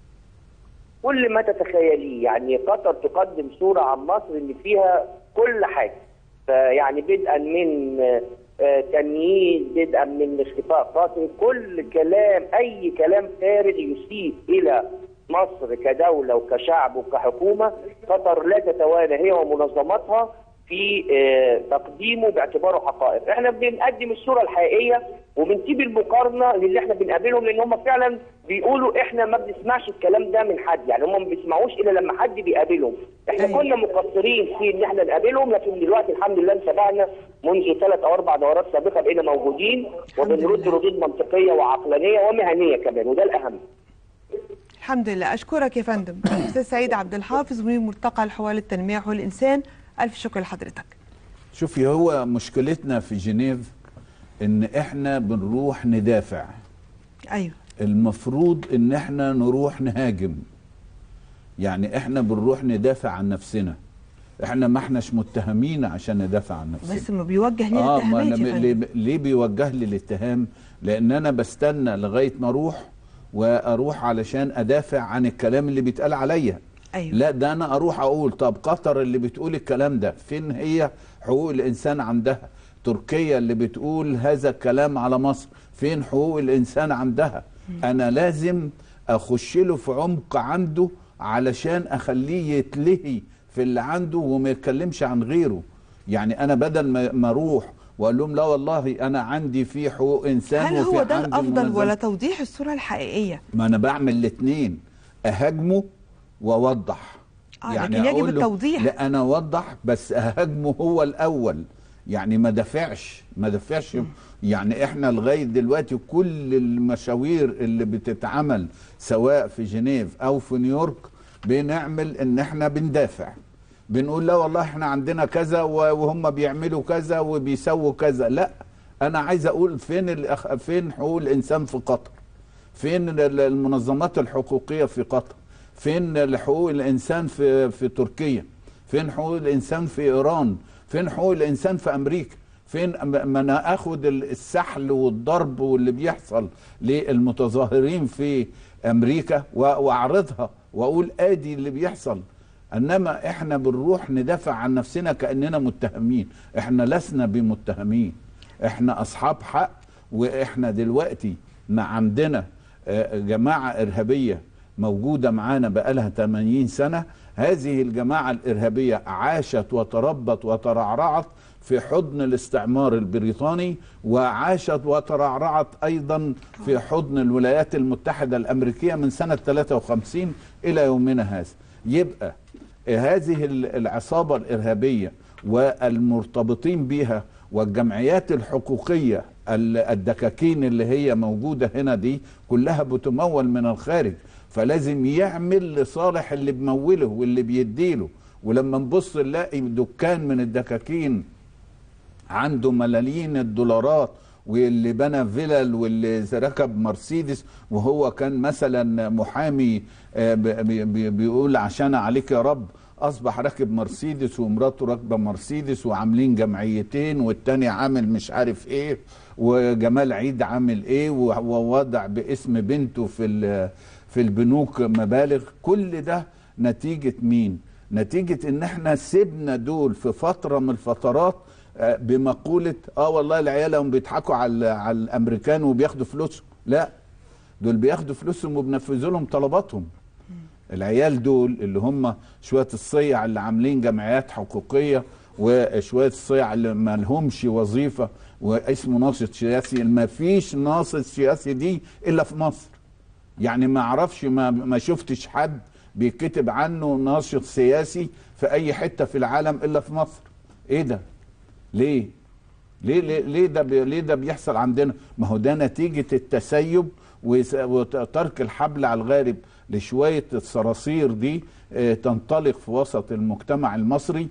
كل ما تتخيليه يعني قطر تقدم صورة عن مصر ان فيها كل حاجة فيعني بدءا من آه، تمييز بدءا من اختفاء قاسري كل كلام اي كلام خارج يسيء الى مصر كدولة وكشعب وكحكومة قطر لا تتوانى هي ومنظماتها في آه، تقديمه باعتباره حقائق احنا بنقدم الصورة الحقيقية وبنسيب المقارنة للي احنا بنقابلهم لان هم فعلا بيقولوا احنا ما بنسمعش الكلام ده من حد يعني هم ما بيسمعوش الا لما حد بيقابلهم احنا أيوة. كنا مقصرين في ان احنا نقابلهم لكن دلوقتي الحمد لله انتبهنا منذ ثلاث او اربع دورات سابقه بقينا موجودين وبنرد ردود منطقيه وعقلانيه ومهنيه كمان وده الاهم الحمد لله اشكرك يا فندم استاذ سعيد عبد الحافظ مدير ملتقى الحوار للتنميه وحقوق الانسان الف شكر لحضرتك شوفي هو مشكلتنا في جنيف ان احنا بنروح ندافع ايوه المفروض ان احنا نروح نهاجم يعني احنا بنروح ندافع عن نفسنا احنا ما احناش متهمين عشان ندافع عن نفسنا بس ما بيوجه لنا اه ما اتهامات أنا يا م- ليه, فندم ليه بيوجه لي الاتهام لان انا بستنى لغايه ما اروح واروح علشان ادافع عن الكلام اللي بيتقال عليا ايوه لا ده انا اروح اقول طب قطر اللي بتقول الكلام ده فين هي حقوق الانسان عندها تركيا اللي بتقول هذا الكلام على مصر فين حقوق الانسان عندها انا لازم اخش له في عمق عنده علشان اخليه يتلهي في اللي عنده وما يتكلمش عن غيره يعني انا بدل ما ما اروح واقول لهم لا والله انا عندي في حقوق انسان هل وفي هو ده عندي الافضل منظمة- ولا توضيح الصوره الحقيقيه ما انا بعمل الاثنين اهاجمه واوضح آه، لكن يجب أقول له التوضيح. لا انا اوضح بس اهاجمه هو الاول يعني ما دافعش ما دافعش يعني احنا لغايه دلوقتي كل المشاوير اللي بتتعمل سواء في جنيف او في نيويورك بنعمل ان احنا بندافع بنقول لا والله احنا عندنا كذا و- وهم بيعملوا كذا وبيسووا كذا لا انا عايز اقول فين الأخ... فين حقوق الانسان في قطر فين ال- المنظمات الحقوقية في قطر فين حقوق الإنسان في, في تركيا فين حقوق الإنسان في إيران فين حقوق الإنسان في أمريكا فين أم- ما أنا أخد ال- السحل والضرب واللي بيحصل للمتظاهرين في أمريكا و- وأعرضها وأقول آدي اللي بيحصل انما احنا بنروح ندافع عن نفسنا كاننا متهمين احنا لسنا بمتهمين احنا اصحاب حق واحنا دلوقتي ما عندنا آه، جماعه ارهابيه موجوده معانا بقالها 80 سنه هذه الجماعه الارهابيه عاشت وتربت وترعرعت في حضن الاستعمار البريطاني وعاشت وترعرعت ايضا في حضن الولايات المتحده الامريكيه من سنه 53 الى يومنا هذا يبقى هذه العصابة الإرهابية والمرتبطين بها والجمعيات الحقوقية ال- الدكاكين اللي هي موجودة هنا دي كلها بتمول من الخارج فلازم يعمل لصالح اللي بموله واللي بيديله ولما نبص نلاقي دكان من الدكاكين عنده ملايين الدولارات واللي بنى فيلل واللي ركب مرسيدس وهو كان مثلا محامي آه، ب- بي- بي- بيقول عشان عليك يا رب اصبح راكب مرسيدس ومراته راكبه مرسيدس وعاملين جمعيتين والتاني عامل مش عارف ايه وجمال عيد عامل ايه و- ووضع باسم بنته في ال- في البنوك مبالغ كل ده نتيجه مين نتيجه ان احنا سيبنا دول في فتره من الفترات آه، بمقوله اه والله العيال هم بيضحكوا على على الامريكان وبياخدوا فلوسهم لا دول بياخدوا فلوسهم وبنفذوا لهم طلباتهم العيال دول اللي هم شويه الصيع اللي عاملين جمعيات حقوقيه وشويه الصيع اللي ما لهمش وظيفه واسمه ناشط سياسي ما فيش ناشط سياسي دي الا في مصر يعني ما اعرفش ما, ما شفتش حد بيكتب عنه ناشط سياسي في اي حته في العالم الا في مصر ايه ده ليه ليه ليه, ليه ده بي ليه ده بيحصل عندنا ما هو ده نتيجه التسيب وس- وترك الحبل على الغارب لشويه الصراصير دي آه، تنطلق في وسط المجتمع المصري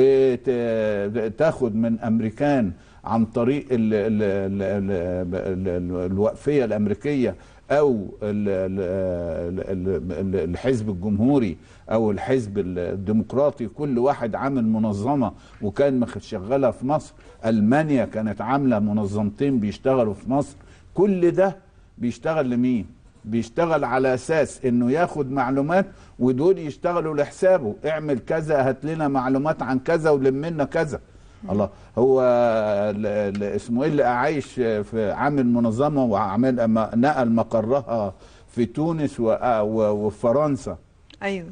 وتاخد من امريكان عن طريق ال ال ال ال ال ال الوقفيه الامريكيه او ال ال ال ال الحزب الجمهوري او الحزب الديمقراطي كل واحد عامل منظمه وكان مخ- شغالها في مصر المانيا كانت عامله منظمتين بيشتغلوا في مصر كل ده بيشتغل لمين بيشتغل على اساس انه ياخد معلومات ودول يشتغلوا لحسابه اعمل كذا هات لنا معلومات عن كذا ولم لنا كذا الله هو ال- ال- اسمه ايه اللي عايش في عامل منظمه وعامل م- نقل مقرها في تونس و- و- وفرنسا ايوه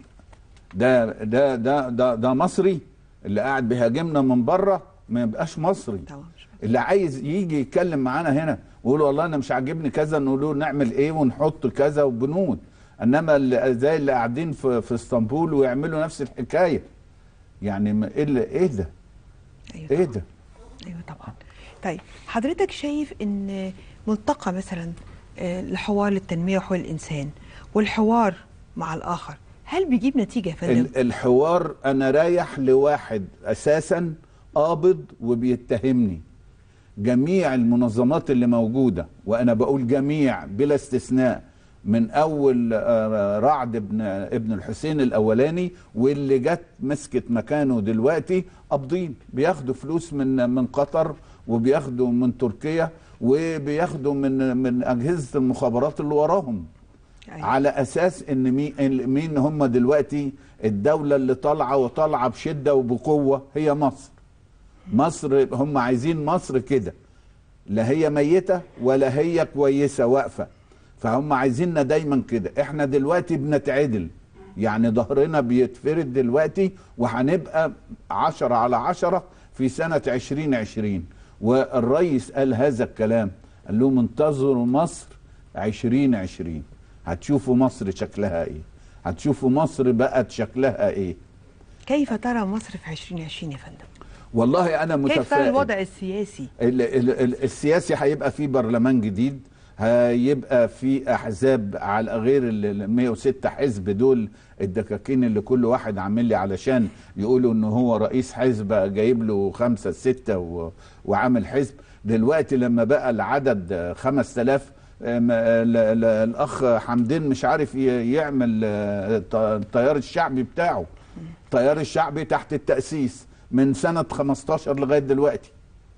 ده ده ده ده, ده مصري اللي قاعد بيهاجمنا من بره ما يبقاش مصري اللي عايز يجي يتكلم معانا هنا ويقول والله انا مش عاجبني كذا نقول له نعمل ايه ونحط كذا وبنود انما اللي زي اللي قاعدين في, في اسطنبول ويعملوا نفس الحكايه يعني ما- ايه اللي- ايه ده أيوة ايه ده ايوه طبعا طيب حضرتك شايف ان ملتقى مثلا آه، لحوار للتنميه وحقوق الانسان والحوار مع الاخر هل بيجيب نتيجه يا فندم؟ ال- الحوار انا رايح لواحد اساسا قابض وبيتهمني جميع المنظمات اللي موجوده وانا بقول جميع بلا استثناء من اول آه، رعد ابن ابن الحسين الاولاني واللي جت مسكت مكانه دلوقتي قابضين بياخدوا فلوس من من قطر وبياخدوا من تركيا وبياخدوا من من اجهزه المخابرات اللي وراهم على اساس ان مين مين هم دلوقتي الدوله اللي طالعه وطالعه بشده وبقوه هي مصر مصر هم عايزين مصر كده لا هي ميته ولا هي كويسه واقفه فهم عايزيننا دايما كده احنا دلوقتي بنتعدل يعني ظهرنا بيتفرد دلوقتي وهنبقى عشرة على عشرة في سنة عشرين عشرين والرئيس قال هذا الكلام قال لهم انتظروا مصر عشرين عشرين هتشوفوا مصر شكلها ايه هتشوفوا مصر بقت شكلها ايه كيف ترى مصر في 2020 يا فندم؟ والله انا متفائل كيف ترى الوضع السياسي؟ ال- ال- ال- السياسي هيبقى فيه برلمان جديد هيبقى في احزاب على غير ال- ال 106 حزب دول الدكاكين اللي كل واحد عامل لي علشان يقولوا ان هو رئيس حزب جايب له خمسة ستة و- وعامل حزب دلوقتي لما بقى العدد 5000 أم، ال- ال- الاخ حمدين مش عارف ي- يعمل آه، الط- التيار الشعبي بتاعه التيار الشعبي تحت التأسيس من سنة 15 لغاية دلوقتي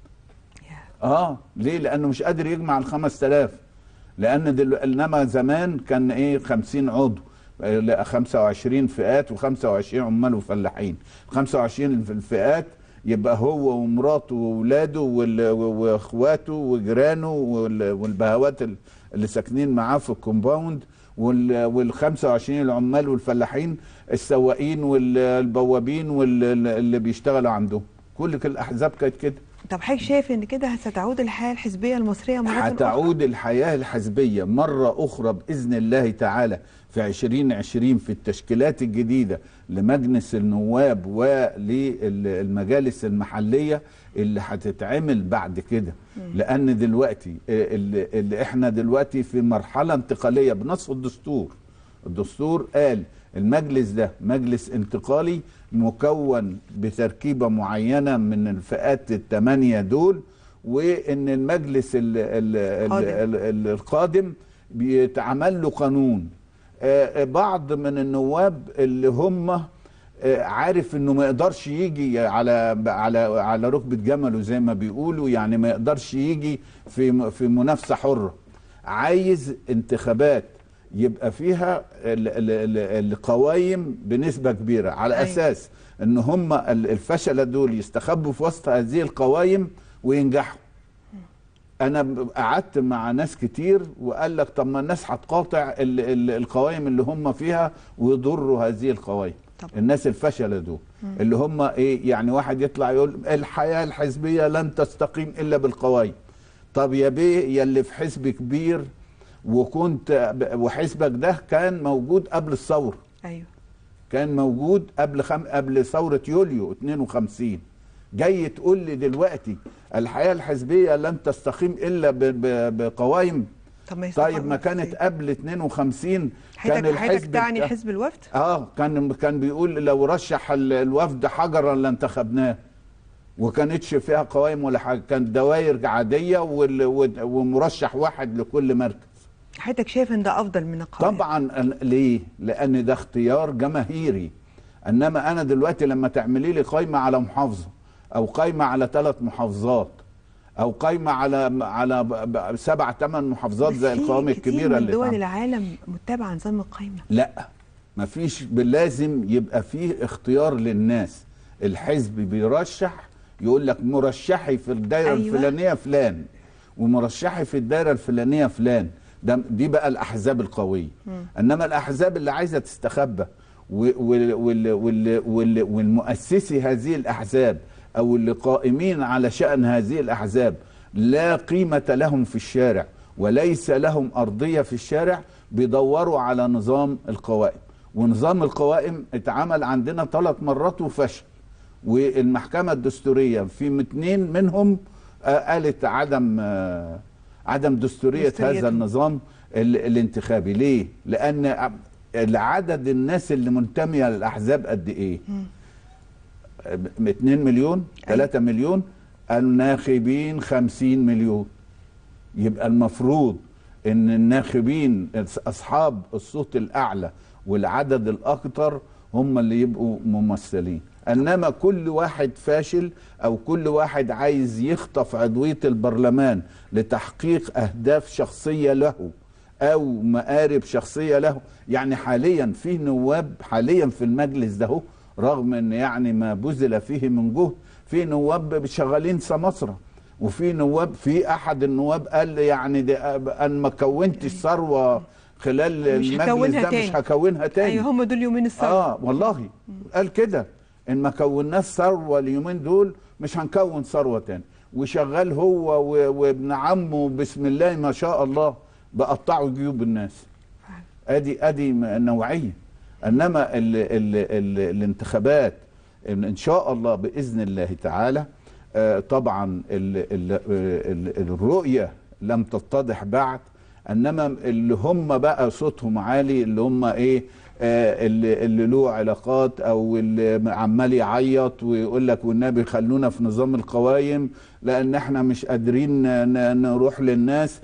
اه ليه لانه مش قادر يجمع ال 5000 لان دل... انما زمان كان ايه 50 عضو آه، لا، 25 فئات و25 عمال وفلاحين 25 في الفئات يبقى هو ومراته واولاده وال- واخواته وجيرانه وال- والبهوات ال- اللي ساكنين معاه في الكومباوند وال وال 25 العمال والفلاحين السواقين والبوابين واللي بيشتغلوا عندهم كل كل الاحزاب كانت كده طب حضرتك شايف ان كده ستعود الحياه الحزبيه المصريه مره اخرى؟ هتعود الحياة الحزبية مرة أخرى بإذن الله تعالى في 2020 في التشكيلات الجديدة لمجلس النواب وللمجالس المحلية اللي هتتعمل بعد كده لأن دلوقتي اللي, اللي احنا دلوقتي في مرحلة انتقالية بنص الدستور الدستور قال المجلس ده مجلس انتقالي مكون بتركيبة معينة من الفئات الثمانية دول وان المجلس ال ال ال قادم. ال ال القادم بيتعمل له قانون آه، آه، بعض من النواب اللي هم آه، عارف انه ما يقدرش يجي على على على ركبه جمله زي ما بيقولوا يعني ما يقدرش يجي في في منافسه حره عايز انتخابات يبقى فيها ال- ال- ال- القوايم بنسبه كبيره على أيوة. اساس ان هم ال- الفشله دول يستخبوا في وسط هذه القوايم وينجحوا انا ب- قعدت مع ناس كتير وقال لك طب ما الناس هتقاطع ال- ال- القوائم اللي هم فيها ويضروا هذه القوائم طبعا. الناس الفشله دول اللي هم ايه يعني واحد يطلع يقول الحياه الحزبيه لن تستقيم الا بالقوائم طب يا بيه يا اللي في حزب كبير وكنت وحزبك ده كان موجود قبل الثوره ايوه كان موجود قبل خم... قبل ثوره يوليو 52 جاي تقول لي دلوقتي الحياه الحزبيه لن تستقيم الا ب... ب... بقوائم طب ما يستقر طيب ما كانت إزاي؟ قبل 52 كان حضرتك حضرتك الحزب تعني بتاع- حزب الوفد اه كان كان بيقول لو رشح ال- الوفد حجرا لانتخبناه وكانتش فيها قوائم ولا حاجه كانت دوائر عاديه وال- وال- ومرشح واحد لكل مركز حضرتك شايف ان ده افضل من القوائم طبعا ال- ليه لان ده اختيار جماهيري انما انا دلوقتي لما تعملي لي قايمه على محافظه او قايمه على ثلاث محافظات او قايمه على على ب- ب- سبع ثمان محافظات بس زي في القوائم كتير الكبيره من اللي دول اتعملت. العالم متبعه نظام القايمه لا مفيش لازم يبقى فيه اختيار للناس الحزب بيرشح يقول لك مرشحي في الدايره أيوة. أيوة. الفلانيه فلان ومرشحي في الدايره الفلانيه فلان ده دي بقى الاحزاب القويه انما الاحزاب اللي عايزه تستخبى و- وال- وال- وال- وال- والمؤسسي هذه الاحزاب او اللي قائمين على شان هذه الاحزاب لا قيمه لهم في الشارع وليس لهم ارضيه في الشارع بيدوروا على نظام القوائم ونظام القوائم اتعمل عندنا ثلاث مرات وفشل والمحكمه الدستوريه في اتنين منهم آه، قالت عدم آه، عدم دستوريه دستوريته. هذا النظام ال- الانتخابي ليه لان ع- العدد الناس اللي منتميه للاحزاب قد ايه 2 مليون 3 مليون الناخبين 50 مليون يبقى المفروض ان الناخبين اصحاب الصوت الاعلى والعدد الاكثر هم اللي يبقوا ممثلين انما كل واحد فاشل او كل واحد عايز يخطف عضويه البرلمان لتحقيق اهداف شخصيه له او مآرب شخصيه له يعني حاليا في نواب حاليا في المجلس ده هو، رغم ان يعني ما بذل فيه من جهد في نواب شغالين سمسره وفي نواب في احد النواب قال يعني ده انا ما كونتش ثروه خلال مش المجلس هكونها ده تاني. مش هكونها تاني ايوه هم دول يومين الثوره اه والله قال كده ان ما كوناش ثروه اليومين دول مش هنكون ثروه تاني وشغال هو و- وابن عمه بسم الله ما شاء الله بقطعوا جيوب الناس ادي ادي م- نوعيه انما ال ال ال الانتخابات ان إن شاء الله باذن الله تعالى آه، طبعا ال ال ال الرؤيه لم تتضح بعد انما اللي هم بقى صوتهم عالي اللي هم ايه آه، اللي, اللي له علاقات او اللي عمال يعيط ويقول لك والنبي خلونا في نظام القوائم لان احنا مش قادرين ن- نروح للناس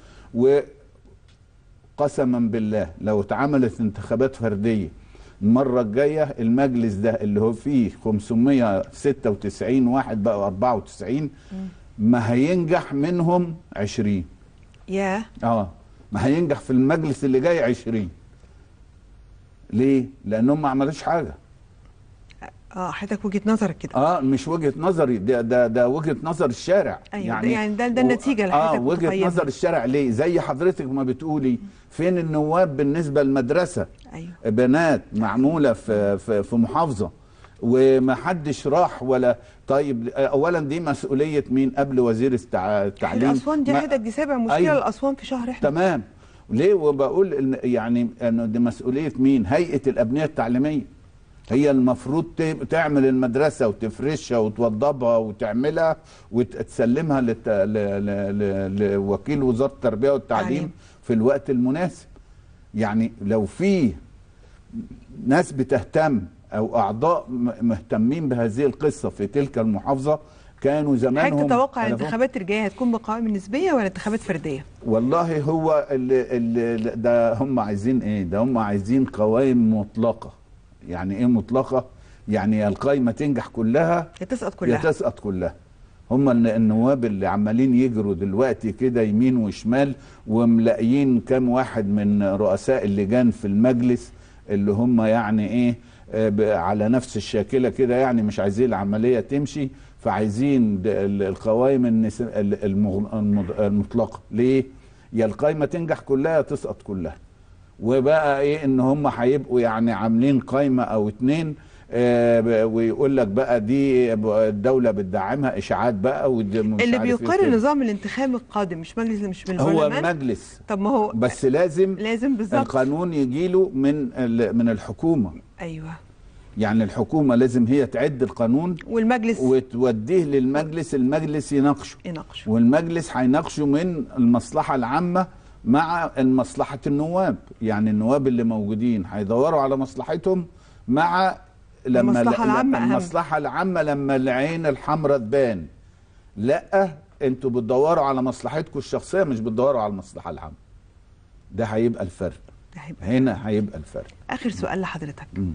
وقسما بالله لو اتعملت انتخابات فرديه المره الجايه المجلس ده اللي هو فيه 596 واحد بقى 94 ما هينجح منهم 20 ياه اه ما هينجح في المجلس اللي جاي 20 ليه؟ لانهم ما عملوش حاجه اه حضرتك وجهه نظرك كده اه مش وجهه نظري ده ده ده وجهه نظر الشارع أيوة، ده يعني ده- ده النتيجة اللي اه حضرتك وجهه متخيلها. نظر الشارع ليه زي حضرتك ما بتقولي فين النواب بالنسبه للمدرسه ايوه بنات معموله في في, في محافظه وما حدش راح ولا طيب اولا دي مسؤوليه مين قبل وزير التع- التعليم الاسوان دي ما- حضرتك دي سابع مشكله أيوة. الاسوان في شهر احنا تمام ليه وبقول إن يعني انه دي مسؤوليه مين هيئه الابنيه التعليميه هي المفروض ت- تعمل المدرسه وتفرشها وتوضبها وتعملها وتسلمها للت... ل... ل... ل... لوكيل وزاره التربيه والتعليم تعليم. في الوقت المناسب يعني لو في ناس بتهتم او اعضاء م- مهتمين بهذه القصه في تلك المحافظه كانوا حضرتك زمانهم تتوقع أنا فاهم؟ الانتخابات الجايه هتكون بقوائم نسبيه ولا انتخابات فرديه؟ والله هو اللي اللي ده هم عايزين ايه ده هم عايزين قوائم مطلقه يعني ايه مطلقه يعني يا القايمه تنجح كلها يا تسقط يا كلها تسقط كلها هم الن- النواب اللي عمالين يجروا دلوقتي كده يمين وشمال وملاقيين كام واحد من رؤساء اللجان في المجلس اللي هم يعني ايه آه، ب- على نفس الشاكله كده يعني مش عايزين العمليه تمشي فعايزين د- ال- القوائم النس- ال- المغ- المض- المطلقه ليه؟ يا القايمه تنجح كلها يا تسقط كلها وبقى ايه ان هم هيبقوا يعني عاملين قايمه او اتنين آه، ب- ويقول لك بقى دي ب- الدوله بتدعمها اشاعات بقى ودي مش اللي عارف إيه بيقر كده. النظام الانتخابي القادم مش مجلس مش من هو البرلمان مجلس طب ما هو بس لازم لازم بالظبط القانون يجيله من ال- من الحكومه ايوه يعني الحكومه لازم هي تعد القانون والمجلس وتوديه للمجلس المجلس يناقشه يناقشه والمجلس هيناقشه من المصلحة العامة مع مصلحة النواب يعني النواب اللي موجودين هيدوروا على مصلحتهم مع لما المصلحة العامة أهم. المصلحة العامة لما العين الحمراء تبان لا انتوا بتدوروا على مصلحتكم الشخصية مش بتدوروا على المصلحة العامة ده هيبقى الفرق ده هيبقى- هنا هيبقى الفرق اخر سؤال لحضرتك مم.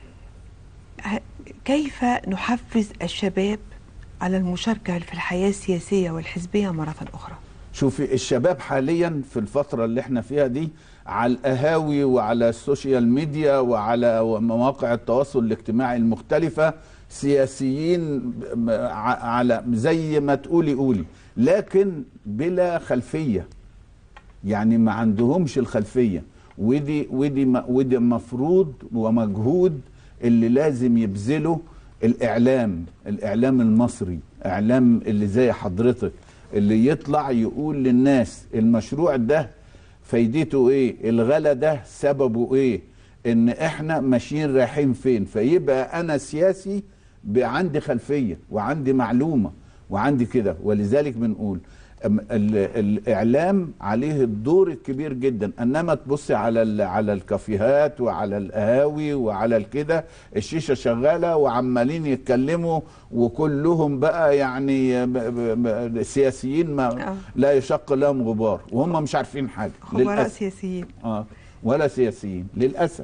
ه- كيف نحفز الشباب على المشاركه في الحياه السياسيه والحزبيه مره اخرى؟ شوفي الشباب حاليا في الفترة اللي احنا فيها دي على القهاوي وعلى السوشيال ميديا وعلى مواقع التواصل الاجتماعي المختلفة سياسيين ب- ع- على زي ما تقولي قولي لكن بلا خلفية يعني ما عندهمش الخلفية ودي ودي م- ودي مفروض ومجهود اللي لازم يبذله الإعلام الإعلام المصري إعلام اللي زي حضرتك اللي يطلع يقول للناس المشروع ده فايدته ايه الغلا ده سببه ايه ان احنا ماشيين رايحين فين فيبقى انا سياسي ب- عندي خلفية وعندي معلومة وعندي كده ولذلك بنقول أم- ال- الاعلام عليه الدور الكبير جدا انما تبصي على ال- على الكافيهات وعلى القهاوي وعلى الكده الشيشه شغاله وعمالين يتكلموا وكلهم بقى يعني ب- ب- ب- سياسيين ما آه. لا يشق لهم غبار وهم مش عارفين حاجه خبراء للأسف. سياسيين اه ولا سياسيين للاسف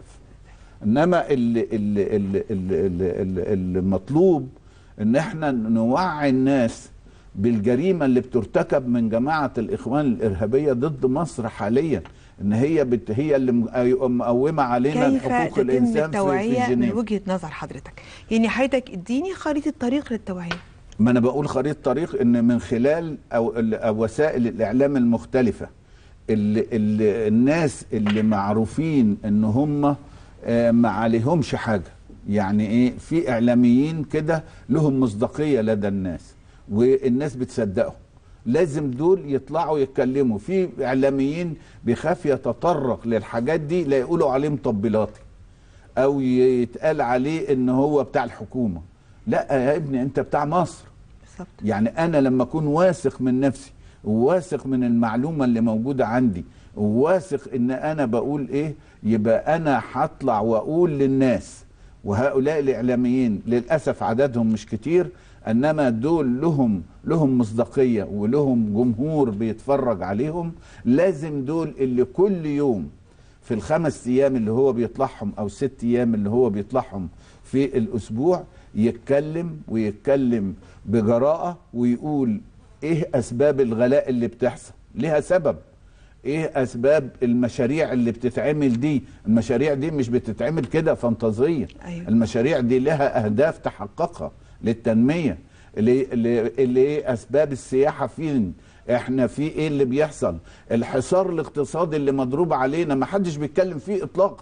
انما اللي اللي اللي اللي اللي اللي المطلوب ان احنا نوعي الناس بالجريمه اللي بترتكب من جماعه الاخوان الارهابيه ضد مصر حاليا ان هي بت هي اللي م- مقومه علينا كيف حقوق تتم الانسان في, في التوعيه من جنيف وجهه نظر حضرتك؟ يعني حضرتك اديني خريطه طريق للتوعيه ما انا بقول خريطه طريق ان من خلال او, ال- أو وسائل الاعلام المختلفه اللي اللي الناس اللي معروفين ان هم آه، ما عليهمش حاجه يعني ايه في اعلاميين كده لهم مصداقيه لدى الناس والناس بتصدقهم لازم دول يطلعوا يتكلموا في اعلاميين بيخاف يتطرق للحاجات دي لا يقولوا عليه مطبلاتي او يتقال عليه ان هو بتاع الحكومه لا يا ابني انت بتاع مصر بالظبط يعني انا لما اكون واثق من نفسي وواثق من المعلومه اللي موجوده عندي وواثق ان انا بقول ايه يبقى انا هطلع واقول للناس وهؤلاء الاعلاميين للاسف عددهم مش كتير انما دول لهم لهم مصداقيه ولهم جمهور بيتفرج عليهم لازم دول اللي كل يوم في الخمس ايام اللي هو بيطلعهم او ست ايام اللي هو بيطلعهم في الاسبوع يتكلم ويتكلم بجراءه ويقول ايه اسباب الغلاء اللي بتحصل ليها سبب ايه اسباب المشاريع اللي بتتعمل دي المشاريع دي مش بتتعمل كده فانتازيه أيوة. المشاريع دي لها اهداف تحققها للتنميه اللي اللي اللي ايه اسباب السياحه فين احنا في ايه اللي بيحصل الحصار الاقتصادي اللي مضروب علينا ما حدش بيتكلم فيه اطلاقا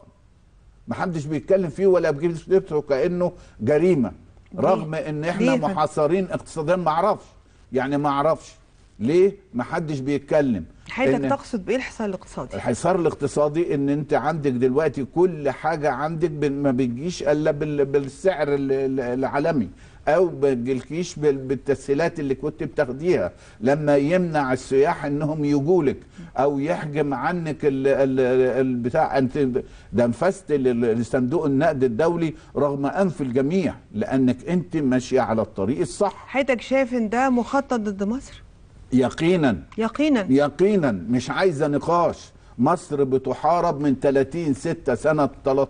ما حدش بيتكلم فيه ولا بيثبته كانه جريمه رغم ان احنا ليه يا فندم؟ محاصرين اقتصاديا ما اعرفش يعني ما اعرفش ليه ما حدش بيتكلم حضرتك إن- تقصد بايه الحصار الاقتصادي؟ الحصار الاقتصادي ان انت عندك دلوقتي كل حاجه عندك ب- ما بتجيش الا بال- بالسعر ال- ال- العالمي او بتجيلكيش بال- بالتسهيلات اللي كنت بتاخديها لما يمنع السياح انهم يجولك او يحجم عنك ال ال البتاع انت ده انفست لل- لصندوق النقد الدولي رغم انف الجميع لانك انت ماشيه على الطريق الصح حضرتك شايف ان ده مخطط ضد مصر يقينا يقينا يقينا مش عايزه نقاش مصر بتحارب من 30 6 سنه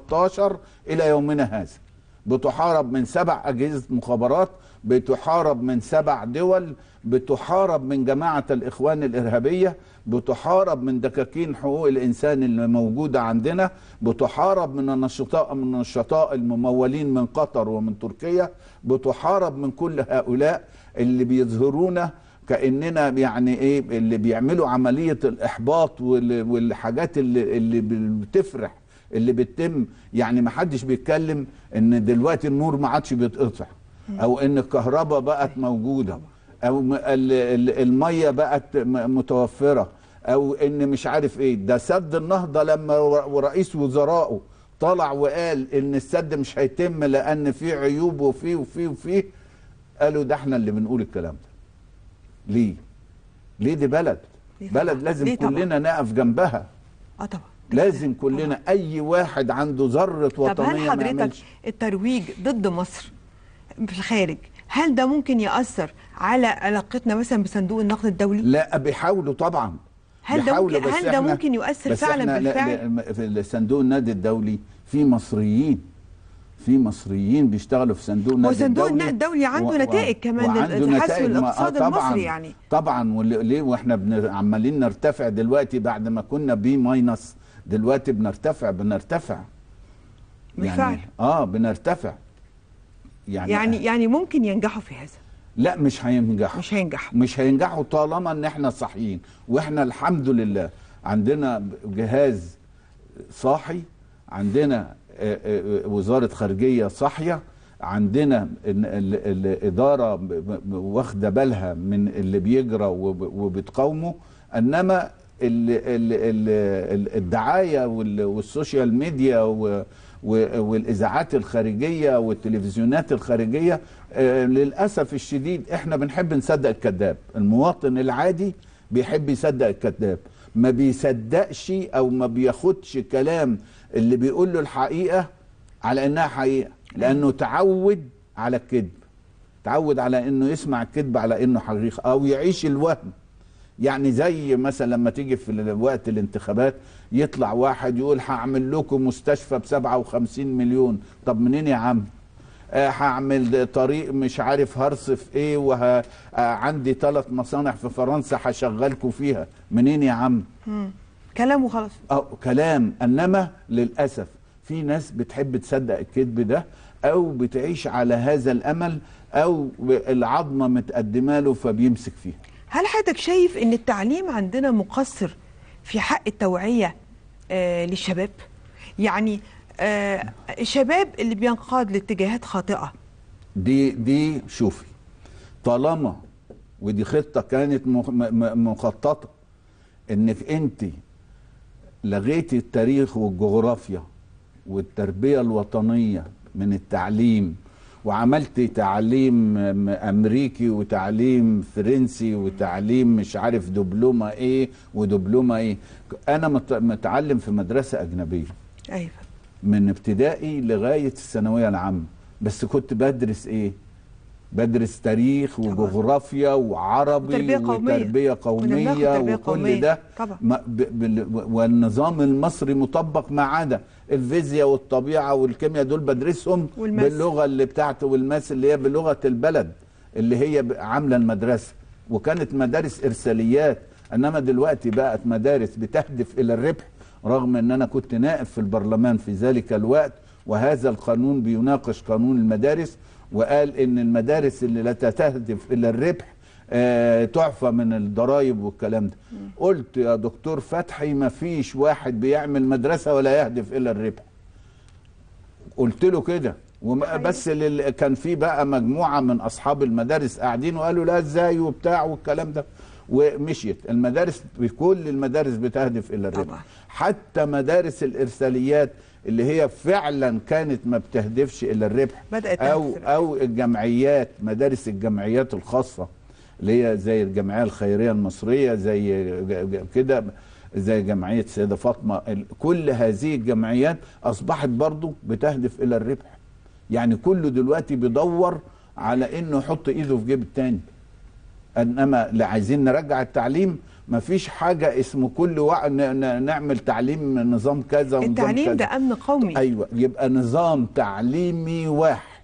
13 الى يومنا هذا بتحارب من سبع اجهزه مخابرات بتحارب من سبع دول بتحارب من جماعه الاخوان الارهابيه بتحارب من دكاكين حقوق الانسان اللي موجوده عندنا بتحارب من النشطاء من النشطاء الممولين من قطر ومن تركيا بتحارب من كل هؤلاء اللي بيظهرونا كاننا يعني ايه اللي بيعملوا عمليه الاحباط وال- والحاجات اللي اللي بتفرح اللي بتتم يعني ما حدش بيتكلم ان دلوقتي النور ما عادش بيتقطع او ان الكهرباء بقت موجوده او م- ال- ال- الميه بقت م- متوفره او ان مش عارف ايه ده سد النهضه لما ر- ورئيس وزرائه طلع وقال ان السد مش هيتم لان فيه عيوب وفيه وفيه وفيه قالوا ده احنا اللي بنقول الكلام ده ليه ليه دي بلد ليه طبعا؟ بلد لازم ليه طبعا؟ كلنا نقف جنبها اه طبعا لازم كلنا اي واحد عنده ذره طب هل وطنيه ما حضرتك يعملش الترويج ضد مصر في الخارج هل ده ممكن يأثر على علاقتنا مثلا بصندوق النقد الدولي؟ لا بيحاولوا طبعا هل ده بيحاولوا، ممكن بس هل ده إحنا- ممكن يؤثر بس فعلا إحنا لا- بالفعل؟ لا- في صندوق النادي الدولي في مصريين في مصريين بيشتغلوا في صندوق النادي صندوق الدولي النقد الدولي عنده نتائج كمان وعنده لتحسن نتائج ما- الاقتصاد آه طبعاً المصري يعني طبعا واللي- ليه واحنا بن- عمالين نرتفع دلوقتي بعد ما كنا بي ماينس دلوقتي بنرتفع بنرتفع بالفعل. يعني اه بنرتفع يعني يعني يعني ممكن ينجحوا في هذا لا مش هينجحوا مش هينجحوا مش هينجحوا طالما ان احنا صاحيين واحنا الحمد لله عندنا جهاز صاحي عندنا آه، آه، وزارة خارجية صاحية عندنا ال- ال- الإدارة ب- ب- واخدة بالها من اللي بيجرى وب- وبتقاومه إنما ال- ال- ال- الدعاية وال- والسوشيال ميديا و- و- والإذاعات الخارجية والتلفزيونات الخارجية آه، للأسف الشديد إحنا بنحب نصدق الكذاب المواطن العادي بيحب يصدق الكذاب ما بيصدقش او ما بياخدش كلام اللي بيقول له الحقيقه على انها حقيقه لانه تعود على الكذب تعود على انه يسمع الكذب على انه حقيقه او يعيش الوهم يعني زي مثلا لما تيجي في ال- وقت الانتخابات يطلع واحد يقول هعمل لكم مستشفى ب 57 مليون طب منين يا عم آه، هعمل طريق مش عارف هرصف ايه وعندي ثلاث مصانع في فرنسا هشغلكم فيها منين يا عم مم. كلام وخلاص أو كلام انما للاسف في ناس بتحب تصدق الكذب ده او بتعيش على هذا الامل او العظمه متقدمه له فبيمسك فيها هل حضرتك شايف ان التعليم عندنا مقصر في حق التوعية آه للشباب يعني آه الشباب اللي بينقاد لاتجاهات خاطئة دي دي شوفي طالما ودي خطه كانت مخ- م- م- مخططه انك انت لغيتي التاريخ والجغرافيا والتربيه الوطنيه من التعليم وعملتي تعليم م- امريكي وتعليم فرنسي وتعليم مش عارف دبلومه ايه ودبلومه ايه انا مت- متعلم في مدرسه اجنبيه ايوه من ابتدائي لغايه الثانويه العامه بس كنت بدرس ايه بدرس تاريخ وجغرافيا وعربي وتربية قومية. وتربيه كنا بناخد قوميه تربية وكل قومية. ده طبعا. ما ب- بال- والنظام المصري مطبق ما عدا الفيزياء والطبيعه والكيمياء دول بدرسهم والماس. باللغه اللي بتاعته والماس اللي هي بلغه البلد اللي هي ب- عامله المدرسه وكانت مدارس ارساليات انما دلوقتي بقت مدارس بتهدف الى الربح رغم ان انا كنت نائب في البرلمان في ذلك الوقت وهذا القانون بيناقش قانون المدارس وقال ان المدارس اللي لا تهدف الى الربح آه، تعفى من الضرائب والكلام ده قلت يا دكتور فتحي ما فيش واحد بيعمل مدرسة ولا يهدف إلى الربح قلت له كده وما- بس لل... كان في بقى مجموعة من أصحاب المدارس قاعدين وقالوا لا ازاي وبتاع والكلام ده ومشيت المدارس كل المدارس بتهدف إلى الربح حتى مدارس الإرساليات اللي هي فعلا كانت ما بتهدفش الى الربح بدأت او تهدف او الجمعيات مدارس الجمعيات الخاصه اللي هي زي الجمعيه الخيريه المصريه زي ج- ج- كده زي جمعيه سيده فاطمه ال- كل هذه الجمعيات اصبحت برضو بتهدف الى الربح يعني كله دلوقتي بيدور على انه يحط ايده في جيب التاني انما اللي عايزين نرجع التعليم ما فيش حاجه اسمه كل وع... ن... ن... نعمل تعليم نظام كذا ونظام التعليم كذا. ده امن قومي ايوه يبقى نظام تعليمي واحد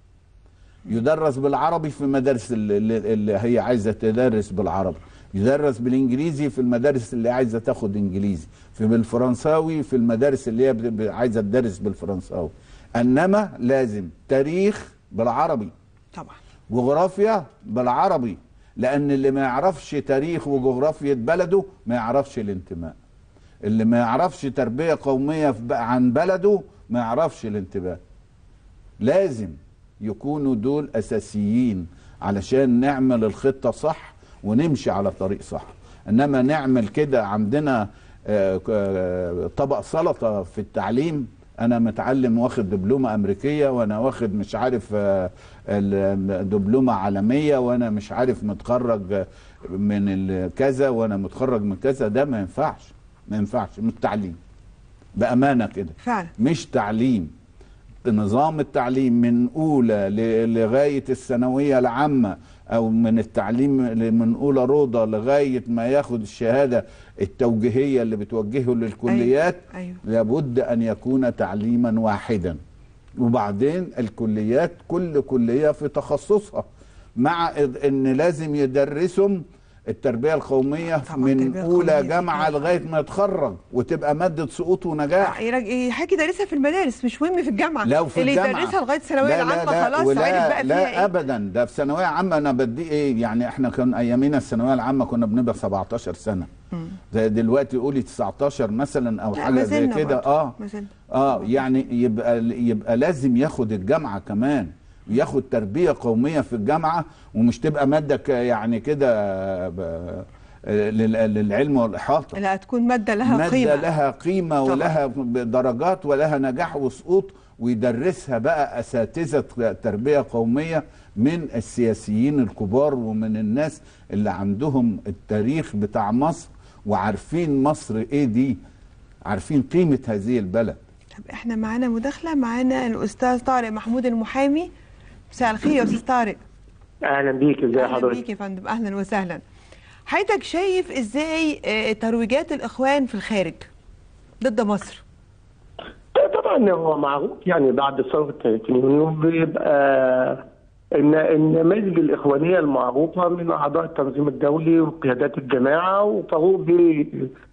يدرس بالعربي في مدارس اللي, اللي اللي هي عايزه تدرس بالعربي يدرس بالانجليزي في المدارس اللي عايزه تاخد انجليزي في بالفرنساوي في المدارس اللي هي ب- ب- عايزه تدرس بالفرنساوي انما لازم تاريخ بالعربي طبعا جغرافيا بالعربي لان اللي ما يعرفش تاريخ وجغرافيا بلده ما يعرفش الانتماء اللي ما يعرفش تربيه قوميه في ب- عن بلده ما يعرفش الانتماء لازم يكونوا دول اساسيين علشان نعمل الخطه صح ونمشي على طريق صح انما نعمل كده عندنا آه، آه، طبق سلطه في التعليم انا متعلم واخد دبلومه امريكيه وانا واخد مش عارف آه، ال- دبلومه عالميه وانا مش عارف متخرج من ال- كذا وانا متخرج من كذا ده ما ينفعش ما ينفعش من التعليم بامانه كده فعلا مش تعليم نظام التعليم من اولى ل- لغايه الثانويه العامه او من التعليم ل- من اولى روضه لغايه ما ياخد الشهاده التوجيهيه اللي بتوجهه للكليات أيوة. لابد ان يكون تعليما واحدا وبعدين الكليات كل كليه في تخصصها مع إذ- ان لازم يدرسهم التربيه القوميه من التربية اولى القومية جامعه لغايه ما يتخرج وتبقى ماده سقوط ونجاح يرج- يحكي يدرسها في المدارس مش مهم في الجامعه لو في اللي الجامعة يدرسها لغايه الثانويه لا العامه لا لا خلاص ولا عرف بقى لا فيها ايه ابدا ده في ثانويه عامه انا بدي ايه يعني احنا كان ايامينا الثانويه العامه كنا بنبقى 17 سنه مم. زي دلوقتي قولي 19 مثلا او لا، حاجه ما زي زلنا كده برضه. اه ما زلنا. اه يعني يبقى يبقى لازم ياخد الجامعه كمان ياخد تربيه قوميه في الجامعه ومش تبقى ماده ك- يعني كده ب- لل- للعلم والاحاطه لا تكون ماده لها مادة قيمه لها قيمة طبعا. ولها درجات ولها نجاح وسقوط ويدرسها بقى أساتذة تربية قومية من السياسيين الكبار ومن الناس اللي عندهم التاريخ بتاع مصر وعارفين مصر ايه دي عارفين قيمة هذه البلد طب احنا معانا مداخله معانا الاستاذ طارق محمود المحامي مساء الخير يا استاذ طارق اهلا بيك ازي اهلا حضرتك بيك يا فندم اهلا وسهلا حضرتك شايف ازاي آه، ترويجات الاخوان في الخارج ضد مصر طبعا هو معروف يعني بعد ثوره 30 يونيو بيبقى ان النماذج الاخوانيه المعروفه من اعضاء التنظيم الدولي وقيادات الجماعه وفاروق بيه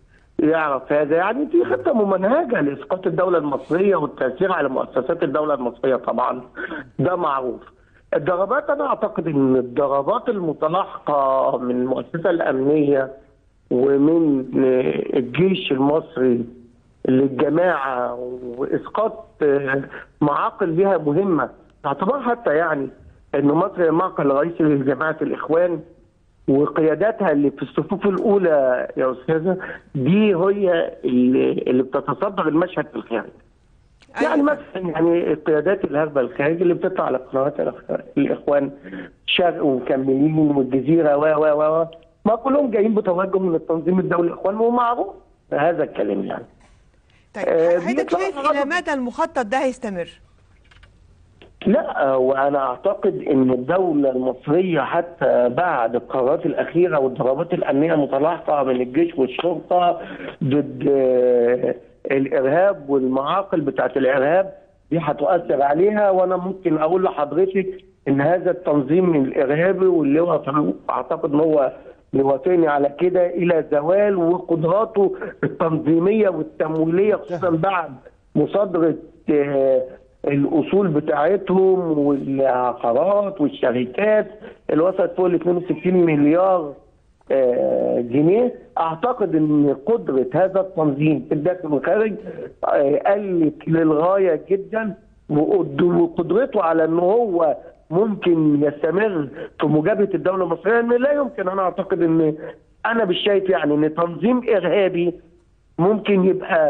يعرف هذا يعني في خطه ممنهجه لاسقاط الدوله المصريه والتاثير على مؤسسات الدوله المصريه طبعا ده معروف الضربات انا اعتقد ان الضربات المتلاحقه من المؤسسه الامنيه ومن الجيش المصري للجماعه واسقاط آه، معاقل لها مهمه باعتبار حتى يعني ان مصر هي معقل رئيسي لجماعه الاخوان وقياداتها اللي في الصفوف الاولى يا استاذه دي هي اللي, اللي بتتصدر المشهد في الخارج. يعني مثلا يعني القيادات الهربة الخارج اللي بتطلع على قنوات الأخ- الاخوان شرق ومكملين والجزيره و و و ما كلهم جايين بتوجه من التنظيم الدولي الاخوان ومعروف هذا الكلام يعني. طيب آه، حضرتك شايف الى مدى المخطط ده هيستمر لا وانا اعتقد ان الدوله المصريه حتى بعد القرارات الاخيره والضربات الامنيه المتلاحقه من الجيش والشرطه ضد آه، الارهاب والمعاقل بتاعت الارهاب دي هتؤثر عليها وانا ممكن اقول لحضرتك ان هذا التنظيم الارهابي واللي هو فاروق اعتقد ان هو بيوافقني على كده الى زوال وقدراته التنظيميه والتمويليه خصوصا بعد مصادره آه، الاصول بتاعتهم والعقارات والشركات اللي وصلت فوق ال 62 مليار آه، جنيه اعتقد ان قدره هذا التنظيم في الداخل والخارج آه، قلت للغايه جدا وقد- وقدرته على ان هو ممكن يستمر في مجابهه الدوله المصريه ان لا يمكن انا اعتقد ان انا مش شايف يعني ان تنظيم ارهابي ممكن يبقى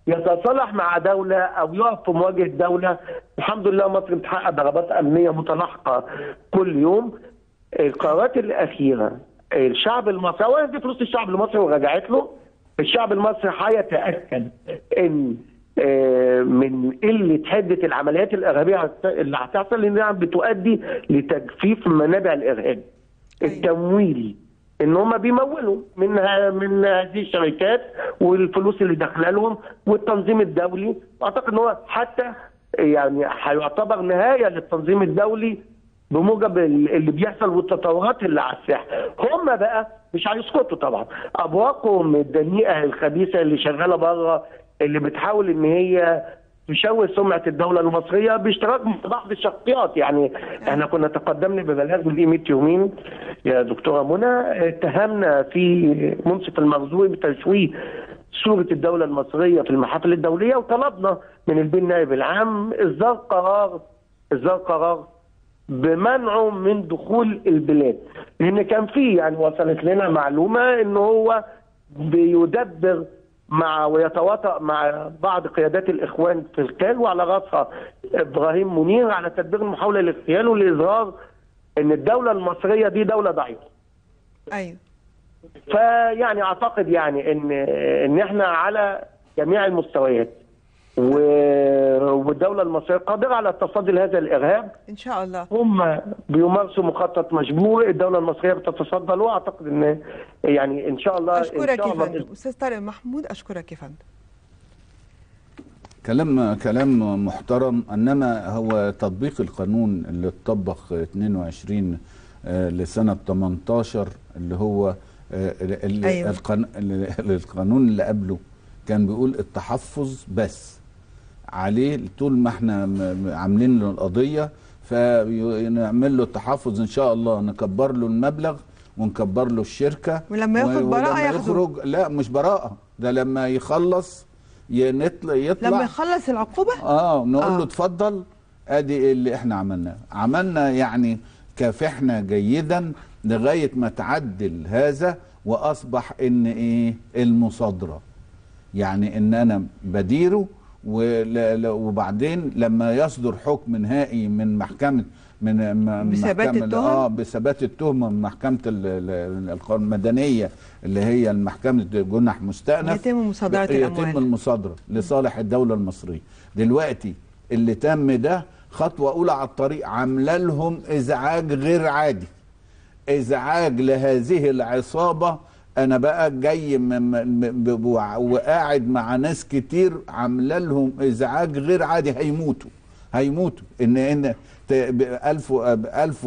يتصالح مع دوله او يقف في مواجهه دوله الحمد لله مصر بتحقق ضربات امنيه متلاحقه كل يوم القرارات الاخيره الشعب المصري اولا دي فلوس الشعب المصري ورجعت له الشعب المصري هيتاكد ان آه، من قله حده العمليات الارهابيه هت- اللي هتحصل لانها بتؤدي لتجفيف منابع الارهاب التمويل ان هم بيمولوا من ه- من هذه الشركات والفلوس اللي داخله لهم والتنظيم الدولي اعتقد ان هو حتى يعني هيعتبر نهايه للتنظيم الدولي بموجب ال- اللي بيحصل والتطورات اللي على الساحه هم بقى مش هيسكتوا طبعا ابواقهم الدنيئه الخبيثه اللي شغاله بره اللي بتحاول ان هي تشوه سمعه الدوله المصريه باشتراك مع بعض الشخصيات يعني احنا كنا تقدمنا ببلاغ من قيمه يومين يا دكتوره منى اتهمنا في منصف المرزوقي بتشويه صوره الدوله المصريه في المحافل الدوليه وطلبنا من البين نائب العام اصدار قرار اصدار قرار بمنعه من دخول البلاد لان كان في يعني وصلت لنا معلومه ان هو بيدبر مع ويتواطأ مع بعض قيادات الاخوان في الكال وعلى راسها ابراهيم منير على تدبير المحاوله للاغتيال والاظهار ان الدوله المصريه دي دوله ضعيفه ايوه فيعني اعتقد يعني ان ان احنا على جميع المستويات و- والدوله المصريه قادره على التصدي لهذا الارهاب ان شاء الله هم بيمارسوا مخطط مشبوه الدوله المصريه بتتصدى له اعتقد ان يعني ان شاء الله اشكرك ان شاء يا الله فندم استاذ طارق محمود اشكرك يا فندم كلام كلام محترم انما هو تطبيق القانون اللي اتطبق 22 آه، لسنه 18 اللي هو آه، ال- أيوة. القان- ال- القانون اللي قبله كان بيقول التحفظ بس عليه طول ما احنا م- م- عاملين له القضيه فنعمل له التحفظ ان شاء الله نكبر له المبلغ ونكبر له الشركه ولما ياخد و- براءة ولما ياخده. يخرج لا مش براءه ده لما يخلص ينطلع يطلع لما يخلص العقوبه اه نقول آه. له اتفضل ادي اللي احنا عملناه عملنا يعني كافحنا جيدا لغايه ما تعدل هذا واصبح ان ايه المصادره يعني ان انا بديره ولا- لا- وبعدين لما يصدر حكم نهائي من محكمه من م- بثبات محكمة- التهم؟ اه بثبات التهمه من محكمه ال- ال- القانون المدنيه اللي هي محكمه جنح مستأنف يتم مصادرة الأموال. يتم المصادره لصالح الدوله المصريه دلوقتي اللي تم ده خطوه اولى على الطريق عامله لهم ازعاج غير عادي ازعاج لهذه العصابه انا بقى جاي م- م- ب- وع- وقاعد مع ناس كتير عامله لهم ازعاج غير عادي هيموتوا هيموتوا ان ان ت- ب- ألف ب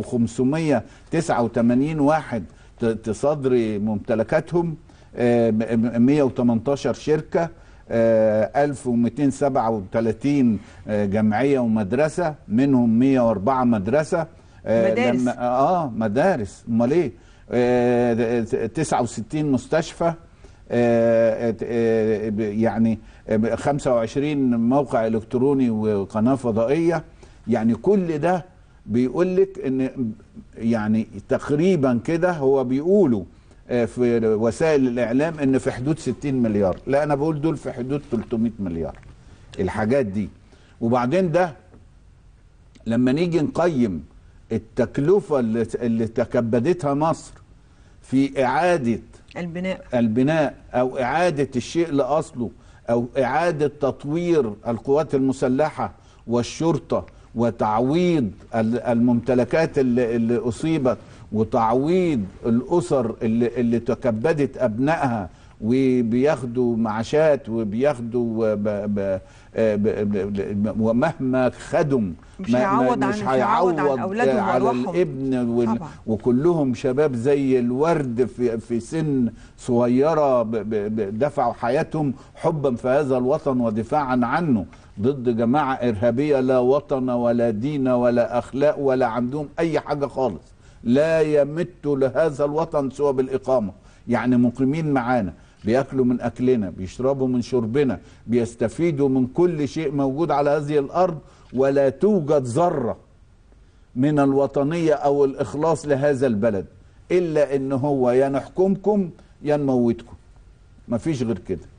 1589 واحد ت- تصدري ممتلكاتهم آه، ب- ب- 118 شركه آه، 1237 آه، جمعيه ومدرسه منهم 104 مدرسه آه، مدارس. لما اه مدارس امال ايه آه، 69 مستشفى آه، آه، ب- يعني آه، 25 موقع الكتروني وقناه فضائيه يعني كل ده بيقول لك ان يعني تقريبا كده هو بيقولوا آه، في وسائل الاعلام ان في حدود 60 مليار لا انا بقول دول في حدود 300 مليار الحاجات دي وبعدين ده لما نيجي نقيم التكلفة اللي, اللي تكبدتها مصر في إعادة البناء البناء أو إعادة الشيء لأصله أو إعادة تطوير القوات المسلحة والشرطة وتعويض ال- الممتلكات اللي, اللي أصيبت وتعويض الأسر اللي, اللي تكبدت أبنائها وبياخدوا معاشات وبياخدوا ب ب ب ب ومهما خدم مش ما- ما- هيعوض عن- مش مش هيعوض عن هيعوض أولادهم على وأرواحهم. الابن وال طبعا. وكلهم شباب زي الورد في في سن صغيره ب- ب- ب- دفعوا حياتهم حبا في هذا الوطن ودفاعا عنه ضد جماعه ارهابيه لا وطن ولا دين ولا اخلاق ولا عندهم اي حاجه خالص لا يمت لهذا الوطن سوى بالاقامه يعني مقيمين معانا بياكلوا من اكلنا بيشربوا من شربنا بيستفيدوا من كل شيء موجود على هذه الارض ولا توجد ذره من الوطنية أو الإخلاص لهذا البلد إلا إن هو يا نحكمكم يا نموتكم مفيش غير كده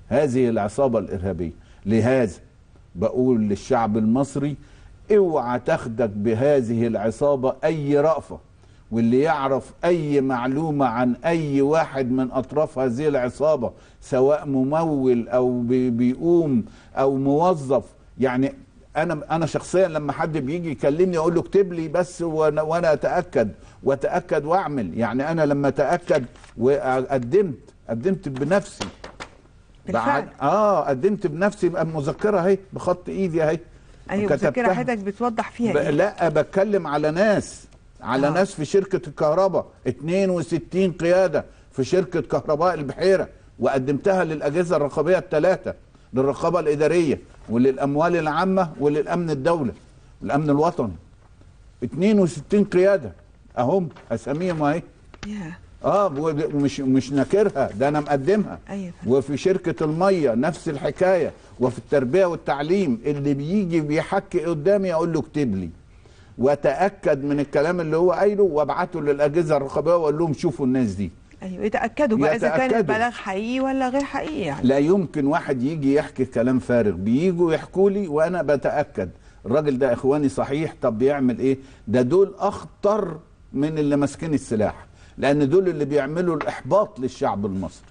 هذه العصابة الإرهابية لهذا بقول للشعب المصري اوعى تاخدك بهذه العصابة أي رأفة واللي يعرف أي معلومة عن أي واحد من أطراف هذه العصابة سواء ممول أو بي- بيقوم أو موظف يعني أنا أنا شخصيا لما حد بيجي يكلمني أقول له اكتب لي بس وأنا, وأنا أتأكد وأتأكد وأعمل يعني أنا لما أتأكد وقدمت قدمت بنفسي بالفعل. اه قدمت بنفسي مذكره اهي بخط ايدي اهي ايوه وكتبتها. مذكره حضرتك بتوضح فيها ب... ايه لا بتكلم على ناس على آه. آه. ناس في شركة الكهرباء 62 قيادة في شركة كهرباء البحيرة وقدمتها للأجهزة الرقابية الثلاثة للرقابة الإدارية وللأموال العامة وللأمن الدولة الأمن الوطني 62 قيادة أهم أساميهم أهي يا اه ومش مش ناكرها ده انا مقدمها ايوه وفي شركة المية نفس الحكاية وفي التربية والتعليم اللي بيجي بيحكي قدامي اقول له اكتب لي واتاكد من الكلام اللي هو قايله وابعته للاجهزه الرقابيه واقول لهم شوفوا الناس دي ايوه يتاكدوا بقى اذا كان يتأكدوا. البلاغ حقيقي ولا غير حقيقي يعني لا يمكن واحد يجي يحكي كلام فارغ بييجوا يحكوا لي وانا بتاكد الراجل ده اخواني صحيح طب بيعمل ايه ده دول اخطر من اللي ماسكين السلاح لان دول اللي بيعملوا الاحباط للشعب المصري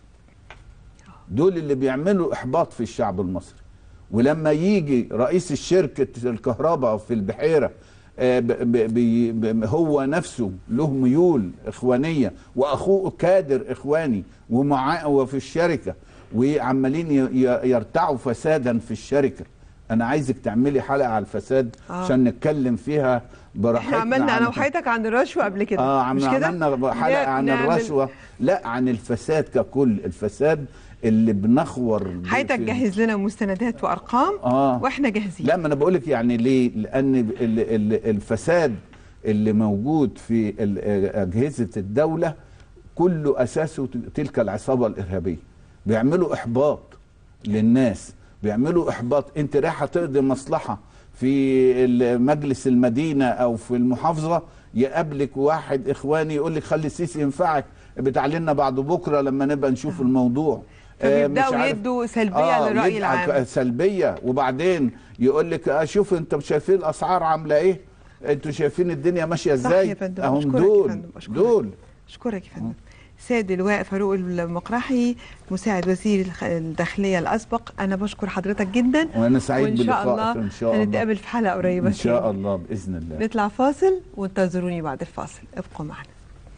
دول اللي بيعملوا احباط في الشعب المصري ولما يجي رئيس الشركة الكهرباء في البحيرة آه، ب- ب- بي- ب- هو نفسه له ميول إخوانية وأخوه كادر إخواني ومعاه وفي الشركة وعمالين ي- ي- يرتعوا فسادا في الشركة أنا عايزك تعملي حلقة على الفساد آه. عشان نتكلم فيها براحتنا احنا عملنا انا عن- وحياتك عن الرشوه قبل كده اه عم مش كده عملنا حلقه عن نعمل- الرشوه لا عن الفساد ككل الفساد اللي بنخور بيه حياتك في- جهز لنا مستندات وارقام اه واحنا جاهزين لا ما انا بقول لك يعني ليه لان ال- ال- الفساد اللي موجود في ال- اجهزه الدوله كله اساسه تلك العصابه الارهابيه بيعملوا احباط للناس بيعملوا احباط انت رايحه تقضي مصلحه في ال- مجلس المدينه او في المحافظه يقابلك واحد اخواني يقول لك خلي السيسي ينفعك بتعلنا بعد بكره لما نبقى نشوف الموضوع آه، مش فبيبداوا عارف- يدوا سلبيه للراي يبقى العام سلبيه وبعدين يقول لك آه، شوف انتوا شايفين الاسعار عامله ايه انتوا شايفين الدنيا ماشيه صح ازاي يا فندم، اهم أشكرك يا دول فندم، أشكرك. دول اشكرك يا فندم سيد اللواء فاروق المقرحي مساعد وزير الخ- الداخليه الاسبق انا بشكر حضرتك جدا وانا سعيد وان شاء بلقائك الله ان شاء الله هنتقابل في حلقه قريبه ان شاء تاني. الله باذن الله نطلع فاصل وانتظروني بعد الفاصل ابقوا معنا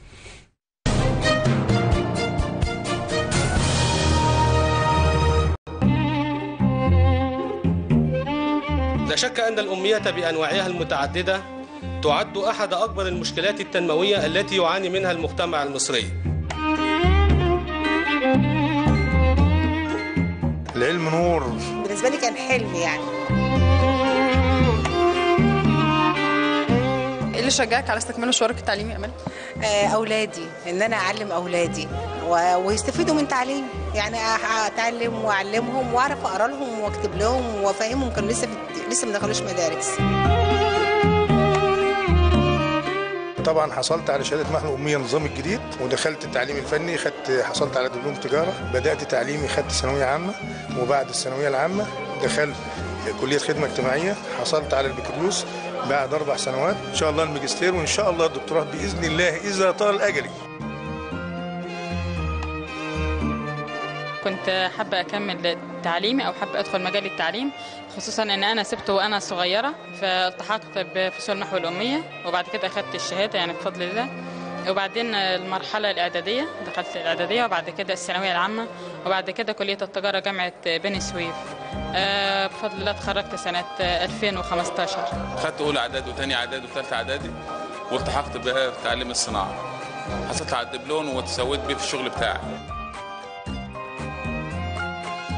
لا شك أن الأمية بأنواعها المتعددة تعد أحد أكبر المشكلات التنموية التي يعاني منها المجتمع المصري العلم نور بالنسبه لي كان حلم يعني ايه اللي شجعك على استكمال مشوارك التعليمي يا امل؟ آه، اولادي ان انا اعلم اولادي و- ويستفيدوا من تعليمي يعني أح- اتعلم واعلمهم واعرف اقرا لهم واكتب لهم وافهمهم كانوا لسه في لسه ما دخلوش مدارس طبعا حصلت على شهاده محو الاميه النظام الجديد ودخلت التعليم الفني خدت حصلت على دبلوم تجاره بدات تعليمي خدت ثانويه عامه وبعد الثانويه العامه دخلت كليه خدمه اجتماعيه حصلت على البكالوريوس بعد اربع سنوات ان شاء الله الماجستير وان شاء الله الدكتوراه باذن الله اذا طال اجلي كنت حابة أكمل تعليمي أو حابة أدخل مجال التعليم خصوصا إن أنا سبته وأنا صغيرة فالتحقت بفصول نحو الأمية وبعد كده أخدت الشهادة يعني بفضل الله وبعدين المرحلة الإعدادية دخلت الإعدادية وبعد كده الثانوية العامة وبعد كده كلية التجارة جامعة بني سويف آه، بفضل الله اتخرجت سنة 2015 خدت اولى اعدادي وثاني اعدادي وثالثه اعدادي والتحقت بها في تعليم الصناعه حصلت على الدبلوم وتسويت بيه في الشغل بتاعي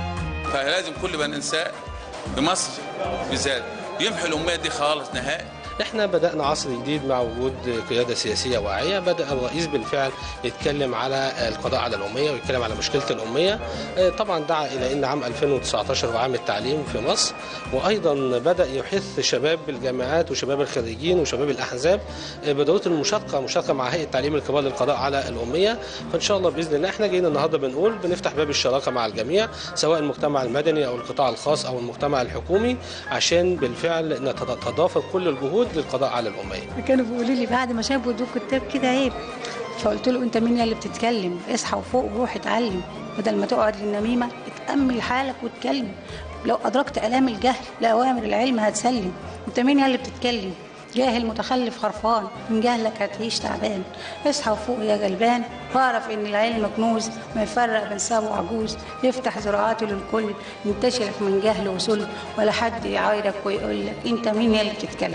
فلازم كل بني انسان بمصر بالذات يمحي الاميه دي خالص نهائي احنا بدانا عصر جديد مع وجود قياده سياسيه واعيه بدا الرئيس بالفعل يتكلم على القضاء على الاميه ويتكلم على مشكله الاميه آه، طبعا دعا الى ان عام 2019 هو عام التعليم في مصر وايضا بدا يحث شباب الجامعات وشباب الخريجين وشباب الاحزاب آه، بضروره المشاركه مشاركه مع هيئه تعليم الكبار للقضاء على الاميه فان شاء الله باذن الله احنا جايين النهارده بنقول بنفتح باب الشراكه مع الجميع سواء المجتمع المدني او القطاع الخاص او المجتمع الحكومي عشان بالفعل نتضافر كل الجهود للقضاء على الاميه كانوا بيقولوا لي بعد ما شافوا دول كتاب كده عيب فقلت له انت مين اللي بتتكلم اصحى وفوق وروح اتعلم بدل ما تقعد للنميمه اتامل حالك واتكلم لو ادركت الام الجهل لاوامر العلم هتسلم انت مين اللي بتتكلم جاهل متخلف خرفان من جهلك هتعيش تعبان اصحى وفوق يا غلبان واعرف ان العلم كنوز ما يفرق بين ساب وعجوز يفتح زراعاته للكل ينتشلك من جهل وسل ولا حد يعايرك ويقول لك انت مين اللي بتتكلم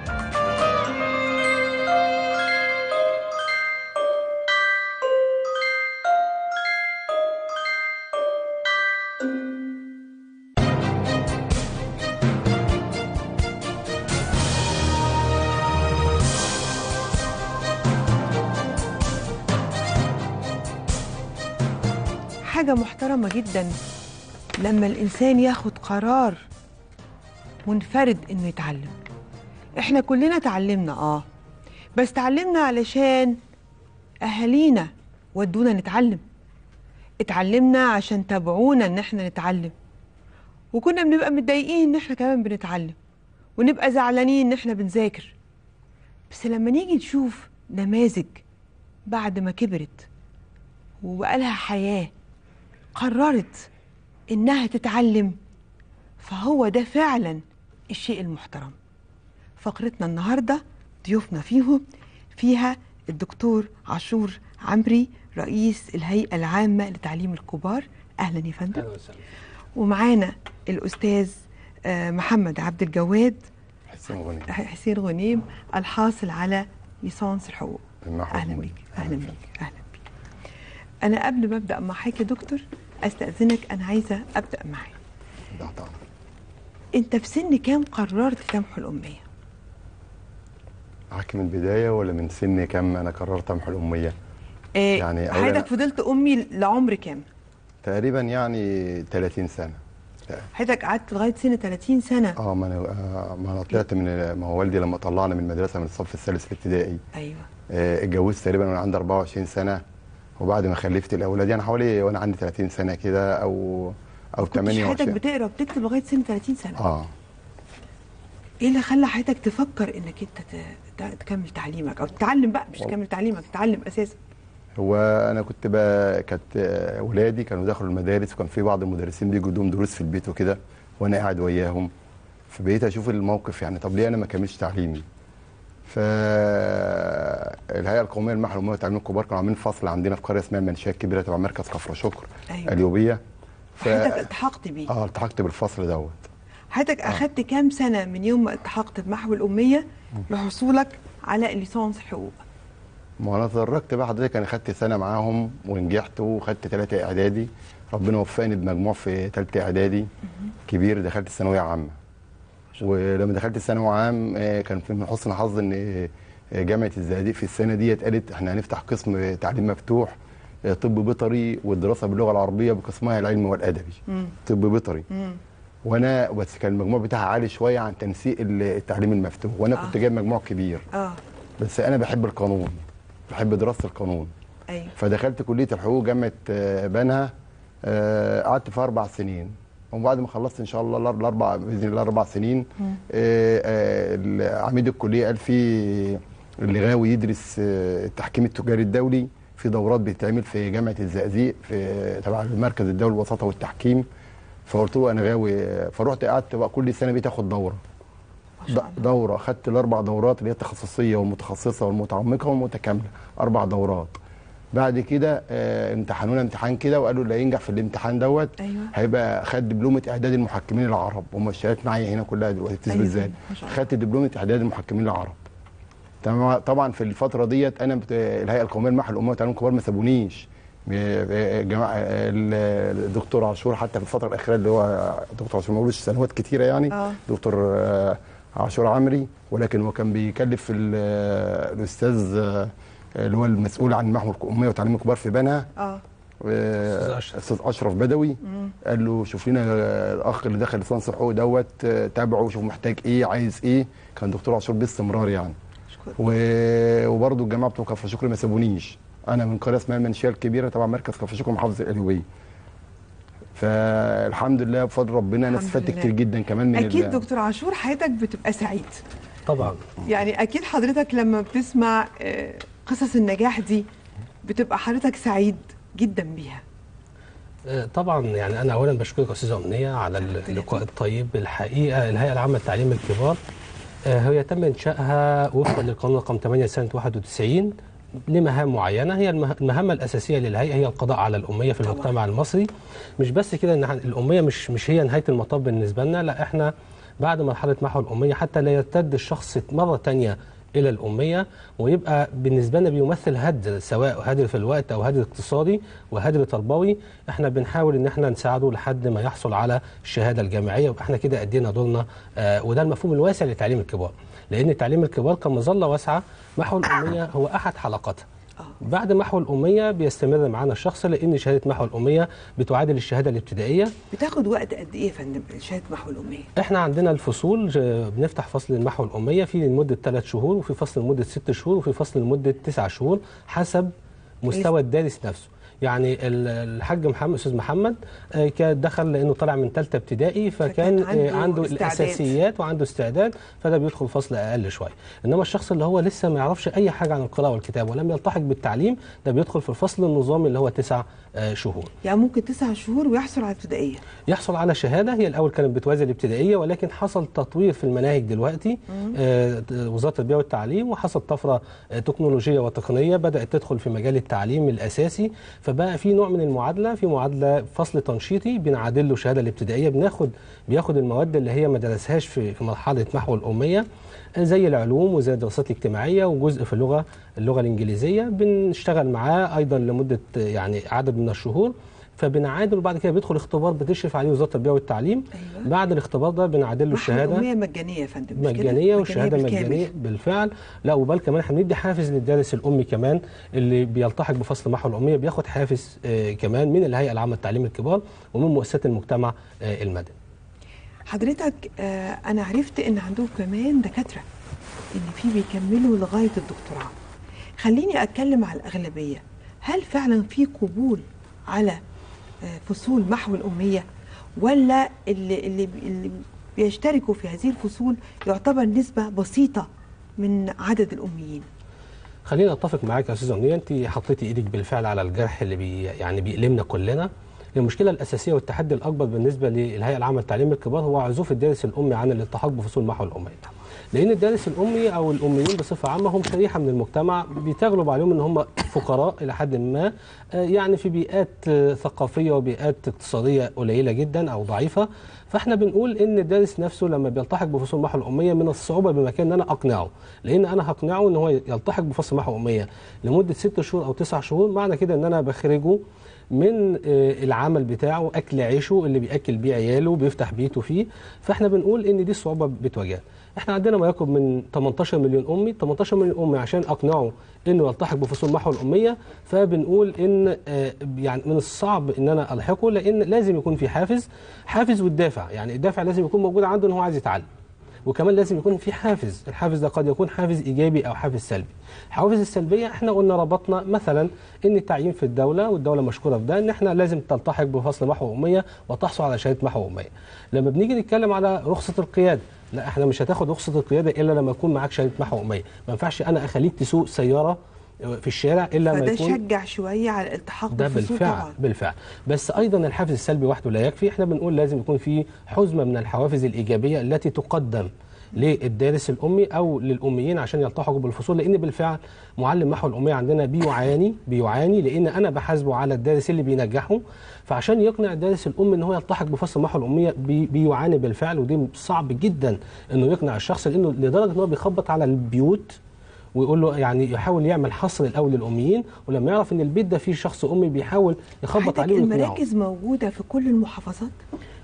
حاجة محترمة جدا لما الإنسان ياخد قرار منفرد إنه يتعلم إحنا كلنا تعلمنا آه بس تعلمنا علشان أهالينا ودونا نتعلم اتعلمنا عشان تابعونا إن إحنا نتعلم وكنا بنبقى متضايقين إن إحنا كمان بنتعلم ونبقى زعلانين إن إحنا بنذاكر بس لما نيجي نشوف نماذج بعد ما كبرت وبقالها حياة قررت إنها تتعلم فهو ده فعلا الشيء المحترم فقرتنا النهاردة ضيوفنا فيهم فيها الدكتور عاشور عمري رئيس الهيئة العامة لتعليم الكبار أهلا يا فندم ومعانا الأستاذ آه، محمد عبد الجواد حسين غني حسين غنيم الحاصل على ليسانس الحقوق النحو اهلا بيك اهلا بيك اهلا بيك انا قبل ما ابدا معاك يا دكتور استاذنك انا عايزه ابدا معاك انت في سن كام قررت تمحو الاميه معاك من البدايه ولا من سن كام انا قررت امحو الاميه إيه يعني أولاً- حضرتك فضلت امي لعمر كام تقريبا يعني 30 سنه حضرتك قعدت لغايه سن 30 سنه اه ما انا آه، ما انا طلعت من ما هو والدي لما طلعنا من المدرسه من الصف الثالث الابتدائي ايوه آه، اتجوزت تقريبا وانا عندي 24 سنه وبعد ما خلفت الاولاد يعني حوالي وانا عندي 30 سنه كده او او كنتش حضرتك 28 بتقرا وبتكتب لغايه سن 30 سنه اه ايه اللي خلى حضرتك تفكر انك انت ت- ت- تكمل تعليمك او تتعلم بقى مش تكمل تعليمك تتعلم اساسا هو انا كنت بقى كانت آه، ولادي كانوا دخلوا المدارس وكان في بعض المدرسين بيجوا يدوهم دروس في البيت وكده وانا قاعد وياهم فبقيت اشوف الموقف يعني طب ليه انا ما كملش تعليمي فالهيئه القوميه للمحو الاميه والتعليم الكبار كانوا عاملين فصل عندنا في قريه اسمها المنشاه الكبيره تبع مركز كفر شكر أيوة. اليوبيه ف... حضرتك التحقت بيه اه التحقت بالفصل دوت حضرتك اخدت كام سنه من يوم ما التحقت بمحو الاميه لحصولك على ليسانس حقوق ما انا تدرجت بقى حضرتك انا خدت سنه معاهم ونجحت وخدت ثلاثه اعدادي ربنا وفقني بمجموع في ثالثه اعدادي كبير دخلت الثانويه عامه ولما دخلت الثانوي عام آه، كان في من حسن حظ ان آه، جامعه الزقازيق في السنه ديت قالت احنا هنفتح قسم تعليم مفتوح آه، طب بيطري والدراسه باللغه العربيه بقسمها العلمي والادبي مم. طب بيطري مم. وانا بس كان المجموع بتاعها عالي شويه عن تنسيق التعليم المفتوح وانا آه. كنت جايب مجموع كبير اه بس انا بحب القانون بحب دراسه القانون ايوه فدخلت كليه الحقوق جامعه آه، بنها آه، قعدت فيها اربع سنين وبعد ما خلصت ان شاء الله الأر- الاربع باذن الله اربع سنين مم. آه، آه، عميد الكليه قال في اللي غاوي يدرس آه، التحكيم التجاري الدولي في دورات بتتعمل في جامعه الزقازيق في تبع المركز الدولي للوساطه والتحكيم فقلت له انا غاوي فرحت قعدت بقى كل سنه بقيت اخد دوره د- دوره خدت الاربع دورات اللي هي التخصصيه والمتخصصه والمتعمقه والمتكامله اربع دورات بعد كده آه، امتحنونا امتحان كده وقالوا اللي هينجح في الامتحان دوت ايوه هيبقى خد دبلومه اعداد المحكمين العرب هم الشهادات معايا هنا كلها دلوقتي بتثبت أيوة، ازاي ما شاء الله. خدت دبلومه اعداد المحكمين العرب تمام طبعا في الفتره ديت انا بت... الهيئه القوميه للمحو الاميه والتعليم الكبار ما سابونيش م- جماعه ال- الدكتور عاشور حتى في الفتره الاخيره اللي هو دكتور عاشور مولوش سنوات كتيره يعني آه. دكتور آه، عاشور عمري ولكن هو كان بيكلف ال- الاستاذ آه، اللي هو المسؤول عن محور الاميه وتعليم الكبار في بنها اه آه، استاذ اشرف بدوي مم. قال له شوف لنا آه، الاخ اللي دخل لسان حقوق دوت آه، تابعه شوف محتاج ايه عايز ايه كان دكتور عاشور باستمرار يعني و- وبرضه الجماعه بتوع كفر شكري ما سابونيش انا من قريه اسمها المنشيه الكبيره تبع مركز كفر شكري محافظه القليوبيه فالحمد لله بفضل ربنا انا الحمد استفدت لله. كتير جدا كمان من اكيد ال- دكتور عاشور حياتك بتبقى سعيد طبعا يعني اكيد حضرتك لما بتسمع آه، قصص النجاح دي بتبقى حضرتك سعيد جدا بيها آه، طبعا يعني انا اولا بشكرك استاذه امنيه على اللقاء الطيب الحقيقه الهيئه العامه للتعليم الكبار آه، هي تم انشائها وفقا للقانون رقم 8 سنه 91 لمهام معينه هي المه- المهمه الاساسيه للهيئه هي القضاء على الاميه في المجتمع المصري مش بس كده ان إحنا- الاميه مش مش هي نهايه المطاف بالنسبه لنا لا احنا بعد مرحله محو الاميه حتى لا يرتد الشخص مره تانية الى الاميه ويبقى بالنسبه لنا بيمثل هدر سواء هدر في الوقت او هدر اقتصادي وهدر تربوي احنا بنحاول ان احنا نساعده لحد ما يحصل على الشهاده الجامعيه ويبقى احنا كده ادينا دورنا آه وده المفهوم الواسع لتعليم الكبار لان تعليم الكبار كمظله واسعه محو الاميه هو احد حلقاتها بعد محو الاميه بيستمر معانا الشخص لان شهاده محو الاميه بتعادل الشهاده الابتدائيه بتاخد وقت قد ايه يا فندم شهاده محو الاميه احنا عندنا الفصول ج- بنفتح فصل المحو الاميه في لمده ثلاث شهور وفي فصل لمده ست شهور وفي فصل لمده تسع شهور حسب مستوى الدارس نفسه يعني ال- الحاج محمد استاذ محمد آه، كان دخل لانه طالع من ثالثه ابتدائي فكان فكان عنده عنده, عنده استعداد. الاساسيات وعنده استعداد فده بيدخل فصل اقل شويه انما الشخص اللي هو لسه ما يعرفش اي حاجه عن القراءه والكتاب ولم يلتحق بالتعليم ده بيدخل في الفصل النظامي اللي هو تسع آه، شهور يعني ممكن تسع شهور ويحصل على ابتدائيه يحصل على شهاده هي الاول كانت بتوازي الابتدائيه ولكن حصل تطوير في المناهج دلوقتي مم. آه، وزاره التربيه والتعليم وحصل طفره آه، تكنولوجيه وتقنيه بدات تدخل في مجال التعليم الاساسي فبقى في نوع من المعادله في معادله فصل تنشيطي بنعادل له الشهاده الابتدائيه بناخد بياخد المواد اللي هي ما درسهاش في في مرحله محو الاميه آه، زي العلوم وزي الدراسات الاجتماعيه وجزء في اللغه اللغه الانجليزيه بنشتغل معاه ايضا لمده آه، يعني عدد من الشهور فبنعادل وبعد كده بيدخل اختبار بتشرف عليه وزاره التربيه والتعليم أيوة. بعد الاختبار ده بنعادل له محو الشهاده الاميه مجانيه يا فندم مش كده؟ مجانيه والشهاده بالكامل. مجانيه بالفعل لا وبال كمان احنا بندي حافز للدارس الامي كمان اللي بيلتحق بفصل محو الاميه بياخد حافز آه كمان من الهيئه العامه للتعليم الكبار ومن مؤسسات المجتمع آه المدني حضرتك آه انا عرفت ان عندهم كمان دكاتره ان في بيكملوا لغايه الدكتوراه خليني اتكلم على الاغلبيه هل فعلا في قبول على آه فصول محو الاميه ولا اللي اللي اللي بيشتركوا في هذه الفصول يعتبر نسبه بسيطه من عدد الاميين خليني اتفق معاك يا استاذه امنيه انت حطيتي ايدك بالفعل على الجرح اللي بي يعني بيألمنا كلنا المشكله الاساسيه والتحدي الاكبر بالنسبه للهيئه العامه للتعليم الكبار هو عزوف الدارس الامي عن الالتحاق بفصول محو الاميه لان الدارس الامي او الاميين بصفه عامه هم شريحه من المجتمع بتغلب عليهم ان هم فقراء الى حد ما آه، يعني في بيئات آه، ثقافيه وبيئات اقتصاديه قليله جدا او ضعيفه فاحنا بنقول ان الدارس نفسه لما بيلتحق بفصول محو الاميه من الصعوبه بمكان ان انا اقنعه لان انا هقنعه ان هو يلتحق بفصل محو اميه لمده ست شهور او تسع شهور معنى كده ان انا بخرجه من آه، العمل بتاعه اكل عيشه اللي بياكل بيه عياله بيفتح بيته فيه فاحنا بنقول ان دي الصعوبه بتواجهنا احنا عندنا ما يقرب من 18 مليون امي 18 مليون امي عشان اقنعه انه يلتحق بفصول محو الاميه فبنقول ان آه، يعني من الصعب ان انا الحقه لان لازم يكون في حافز حافز والدافع يعني الدافع لازم يكون موجود عنده ان هو عايز يتعلم وكمان لازم يكون في حافز الحافز ده قد يكون حافز ايجابي او حافز سلبي الحوافز السلبيه احنا قلنا ربطنا مثلا ان التعيين في الدوله والدوله مشكوره في ده ان احنا لازم تلتحق بفصل محو اميه وتحصل على شهاده محو اميه لما بنيجي نتكلم على رخصه القياده لا احنا مش هتاخد رخصه القياده الا لما يكون معاك شهاده محو اميه ما ينفعش انا اخليك تسوق سياره في الشارع الا ما فده يكون شجع شويه على الالتحاق ده بالفصول بالفعل طبعا بالفعل بس ايضا الحافز السلبي وحده لا يكفي احنا بنقول لازم يكون في حزمه من الحوافز الايجابيه التي تقدم للدارس الامي او للاميين عشان يلتحقوا بالفصول لان بالفعل معلم محو الاميه عندنا بيعاني بيعاني لان انا بحاسبه على الدارس اللي بينجحه فعشان يقنع الدارس الام ان هو يلتحق بفصل محو الاميه بي بيعاني بالفعل ودي صعب جدا انه يقنع الشخص لانه لدرجه ان هو بيخبط على البيوت ويقول له يعني يحاول يعمل حصر الاول للاميين ولما يعرف ان البيت ده فيه شخص امي بيحاول يخبط حضرتك عليه ويقنعه المراكز موجوده في كل المحافظات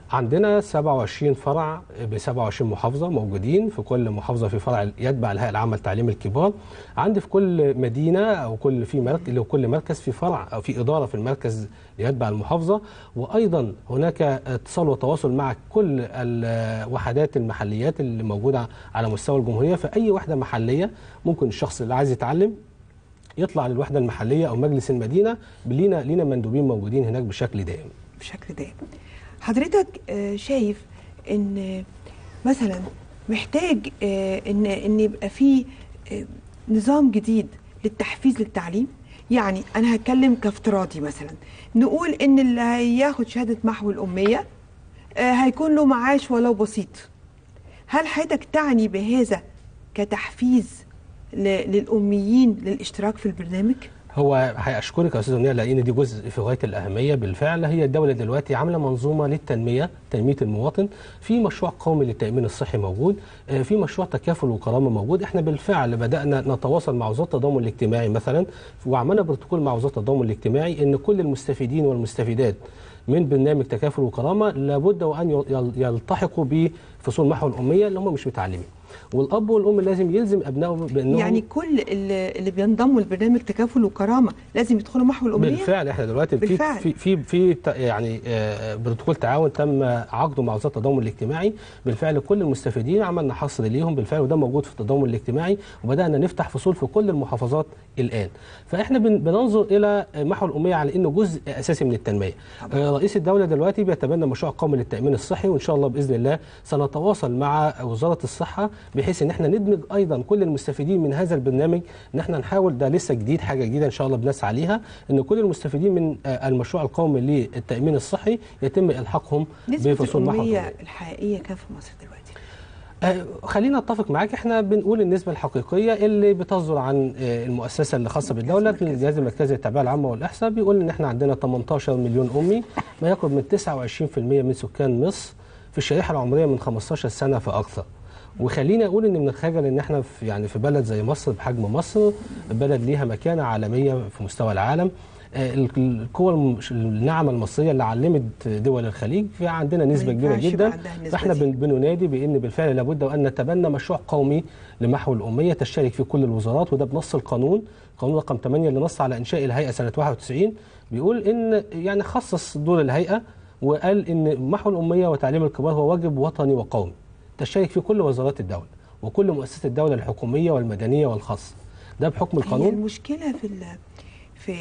عندنا 27 فرع ب 27 محافظه موجودين في كل محافظه في فرع يتبع الهيئه العامه لتعليم الكبار عندي في كل مدينه او كل في مركز لو كل مركز في فرع او في اداره في المركز يتبع المحافظه وايضا هناك اتصال وتواصل مع كل الوحدات المحليات اللي موجوده على مستوى الجمهوريه في اي وحده محليه ممكن الشخص اللي عايز يتعلم يطلع للوحده المحليه او مجلس المدينه لينا لينا مندوبين موجودين هناك بشكل دائم بشكل دائم حضرتك آه، شايف ان آه، مثلا محتاج آه، ان ان يبقى في آه، نظام جديد للتحفيز للتعليم يعني انا هتكلم كافتراضي مثلا نقول ان اللي هياخد شهاده محو الاميه آه، هيكون له معاش ولو بسيط هل حضرتك تعني بهذا كتحفيز ل- للاميين للاشتراك في البرنامج هو هاشكرك يا استاذ منير لان دي جزء في غايه الاهميه بالفعل هي الدوله دلوقتي عامله منظومه للتنميه تنميه المواطن في مشروع قومي للتامين الصحي موجود آه، في مشروع تكافل وكرامه موجود احنا بالفعل بدانا نتواصل مع وزاره التضامن الاجتماعي مثلا وعملنا بروتوكول مع وزاره التضامن الاجتماعي ان كل المستفيدين والمستفيدات من برنامج تكافل وكرامه لابد وان يل- يلتحقوا بفصول محو الاميه اللي هم مش متعلمين والاب والام لازم يلزم ابنائهم بانهم يعني كل اللي اللي بينضموا لبرنامج تكافل وكرامه لازم يدخلوا محو الاميه بالفعل احنا دلوقتي في بالفعل. في في, في ت- يعني آه، بروتوكول تعاون تم عقده مع وزاره التضامن الاجتماعي بالفعل كل المستفيدين عملنا حصر ليهم بالفعل وده موجود في التضامن الاجتماعي وبدانا نفتح فصول في كل المحافظات الان فاحنا بن- بننظر الى محو الاميه على انه جزء اساسي من التنميه آه، رئيس الدوله دلوقتي بيتبنى مشروع قومي للتامين الصحي وان شاء الله باذن الله سنتواصل مع وزاره الصحه بحيث ان احنا ندمج ايضا كل المستفيدين من هذا البرنامج ان احنا نحاول ده لسه جديد حاجه جديده ان شاء الله بنسعى ليها ان كل المستفيدين من آه، المشروع القومي للتامين الصحي يتم الحاقهم نسبه بفصول محو الأمية. الاميه الحقيقيه كام في مصر دلوقتي آه، خلينا اتفق معاك احنا بنقول النسبه الحقيقيه اللي بتصدر عن آه، المؤسسه اللي خاصه بالدوله من الجهاز المركزي للتعبئه العامه والاحصاء بيقول ان احنا عندنا 18 مليون امي ما يقرب من 29% من سكان مصر في الشريحه العمريه من 15 سنه فاكثر وخليني اقول ان من الخجل ان احنا في يعني في بلد زي مصر بحجم مصر بلد ليها مكانه عالميه في مستوى العالم آه، ال- القوى الم- الناعمه المصريه اللي علمت دول الخليج في عندنا نسبه كبيره ينفعش جدا يبقى عندها النسبة فاحنا دي. بن- بننادي بان بالفعل لابد وان نتبنى مشروع قومي لمحو الاميه تشترك فيه كل الوزارات وده بنص القانون قانون رقم 8 اللي نص على انشاء الهيئه سنه 91 بيقول ان يعني خصص دور الهيئه وقال ان محو الاميه وتعليم الكبار هو واجب وطني وقومي تشترك فيه كل وزارات الدوله وكل مؤسسات الدوله الحكوميه والمدنيه والخاصه ده بحكم هي القانون المشكله في ال في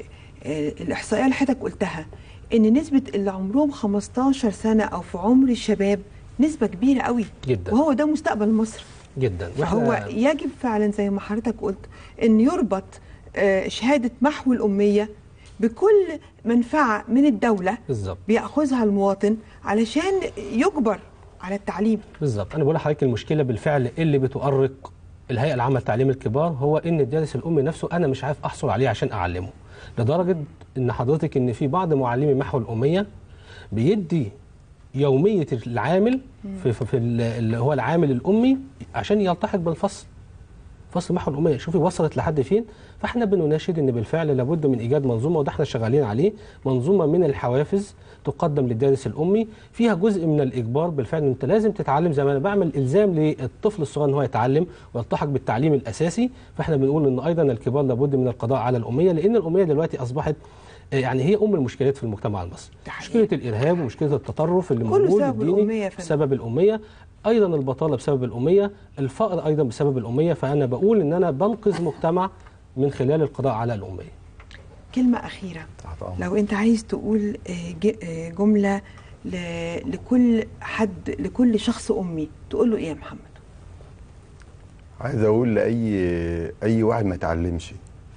آه، الاحصائيه اللي حضرتك قلتها ان نسبه اللي عمرهم 15 سنه او في عمر الشباب نسبه كبيره قوي جدا وهو ده مستقبل مصر جدا فهو يجب فعلا زي ما حضرتك قلت ان يربط آه، شهاده محو الاميه بكل منفعه من الدوله بالظبط بياخذها المواطن علشان يجبر على التعليم بالظبط انا بقول لحضرتك المشكله بالفعل اللي بتؤرق الهيئه العامه لتعليم الكبار هو ان الدارس الامي نفسه انا مش عارف احصل عليه عشان اعلمه لدرجه ان حضرتك ان في بعض معلمي محو الاميه بيدي يوميه العامل في, في, في ال- اللي هو العامل الامي عشان يلتحق بالفصل فصل محو الاميه شوفي وصلت لحد فين فاحنا بنناشد ان بالفعل لابد من ايجاد منظومه وده احنا شغالين عليه منظومه من الحوافز تقدم للدارس الامي فيها جزء من الاجبار بالفعل انت لازم تتعلم زي ما انا بعمل الزام للطفل الصغير ان هو يتعلم ويلتحق بالتعليم الاساسي فاحنا بنقول ان ايضا الكبار لابد من القضاء على الاميه لان الاميه دلوقتي اصبحت آه، يعني هي ام المشكلات في المجتمع المصري مشكله الارهاب ومشكله التطرف اللي كله موجود سبب الديني الأمية يا فندم. بسبب الاميه ايضا البطاله بسبب الاميه الفقر ايضا بسبب الاميه فانا بقول ان انا بنقذ مجتمع من خلال القضاء على الاميه كلمه اخيره لو انت عايز تقول آه، ج- آه، جمله ل- لكل حد لكل شخص امي تقول له ايه يا محمد عايز اقول لاي اي واحد ما اتعلمش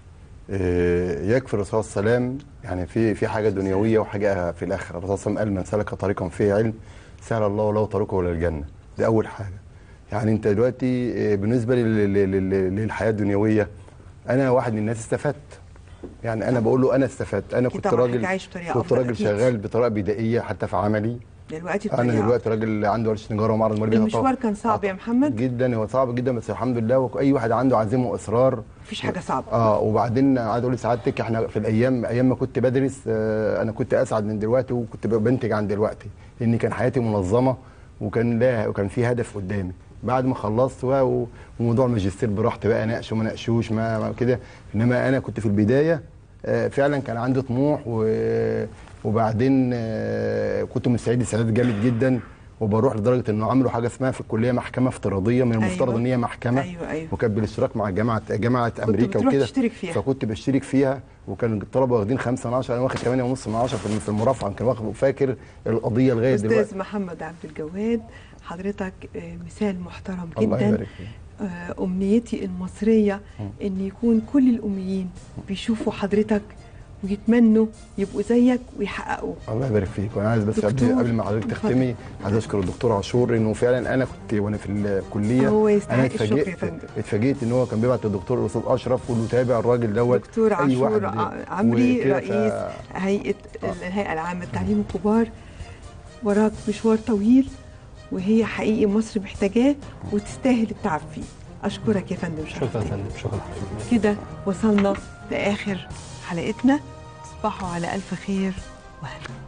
آه، يكفي الرسول صلى الله عليه وسلم يعني في في حاجه دنيويه وحاجه في الاخره الرسول صلى الله عليه وسلم قال من سلك طريقا فيه علم سهل الله له طريقه الى الجنه دي اول حاجه يعني انت دلوقتي آه، بالنسبه لل- لل- لل- للحياه الدنيويه انا واحد من الناس استفدت يعني انا بقول له انا استفدت انا أكيد كنت طبعاً راجل حضرتك عايش بطريقة كنت أفضل راجل أكيد. شغال بطريقه بدائيه حتى في عملي دلوقتي انا الطريقة. دلوقتي راجل عنده ورشه نجاره ومعرض مربيه المشوار كان صعب يا محمد جدا هو صعب جدا بس الحمد لله واي واحد عنده عزيمه واصرار مفيش حاجه صعبه اه وبعدين عايز اقول لسعادتك احنا في الايام ايام ما كنت بدرس آه انا كنت اسعد من دلوقتي وكنت بنتج عن دلوقتي لان كان حياتي منظمه وكان لها وكان في هدف قدامي بعد ما خلصت بقى و- وموضوع الماجستير براحتي بقى ناقش وما ناقشوش ما ما كده انما انا كنت في البدايه آه فعلا كان عندي طموح و- وبعدين آه كنت مستعد استعداد جامد جدا وبروح لدرجه انه عملوا حاجه اسمها في الكليه محكمه افتراضيه من المفترض أيوة. ان هي محكمه أيوة، أيوة. وكانت بالاشتراك مع جامعه جامعه امريكا بتروح وكده تشترك فيها. فكنت بشترك فيها وكان الطلبه واخدين 5 من 10 انا واخد 8 ونص من 10 في في المرافعه كان واخد فاكر القضيه لغايه دلوقتي استاذ محمد عبد الجواد حضرتك آه، مثال محترم الله جدا يبارك فيك آه، امنيتي المصريه ان يكون كل الاميين بيشوفوا حضرتك ويتمنوا يبقوا زيك ويحققوا الله يبارك فيك وانا عايز بس دكتور، قبل قبل ما حضرتك اتفضل. تختمي عايز اشكر الدكتور عاشور انه فعلا انا كنت وانا في الكليه هو يستحق انا الشكر يا اتفاجئت فندم. اتفاجئت ان هو كان بيبعت للدكتور الاستاذ اشرف وله تابع الراجل دوت دكتور أي عاشور واحد ع- عمري وكده رئيس ف- هيئه الهيئه العامه للتعليم الكبار وراك مشوار طويل وهي حقيقي مصر محتاجاه وتستاهل التعب فيه اشكرك يا فندم شكرا شرفتني. يا فندم شكرا كده وصلنا لاخر حلقتنا تصبحوا على الف خير وهلا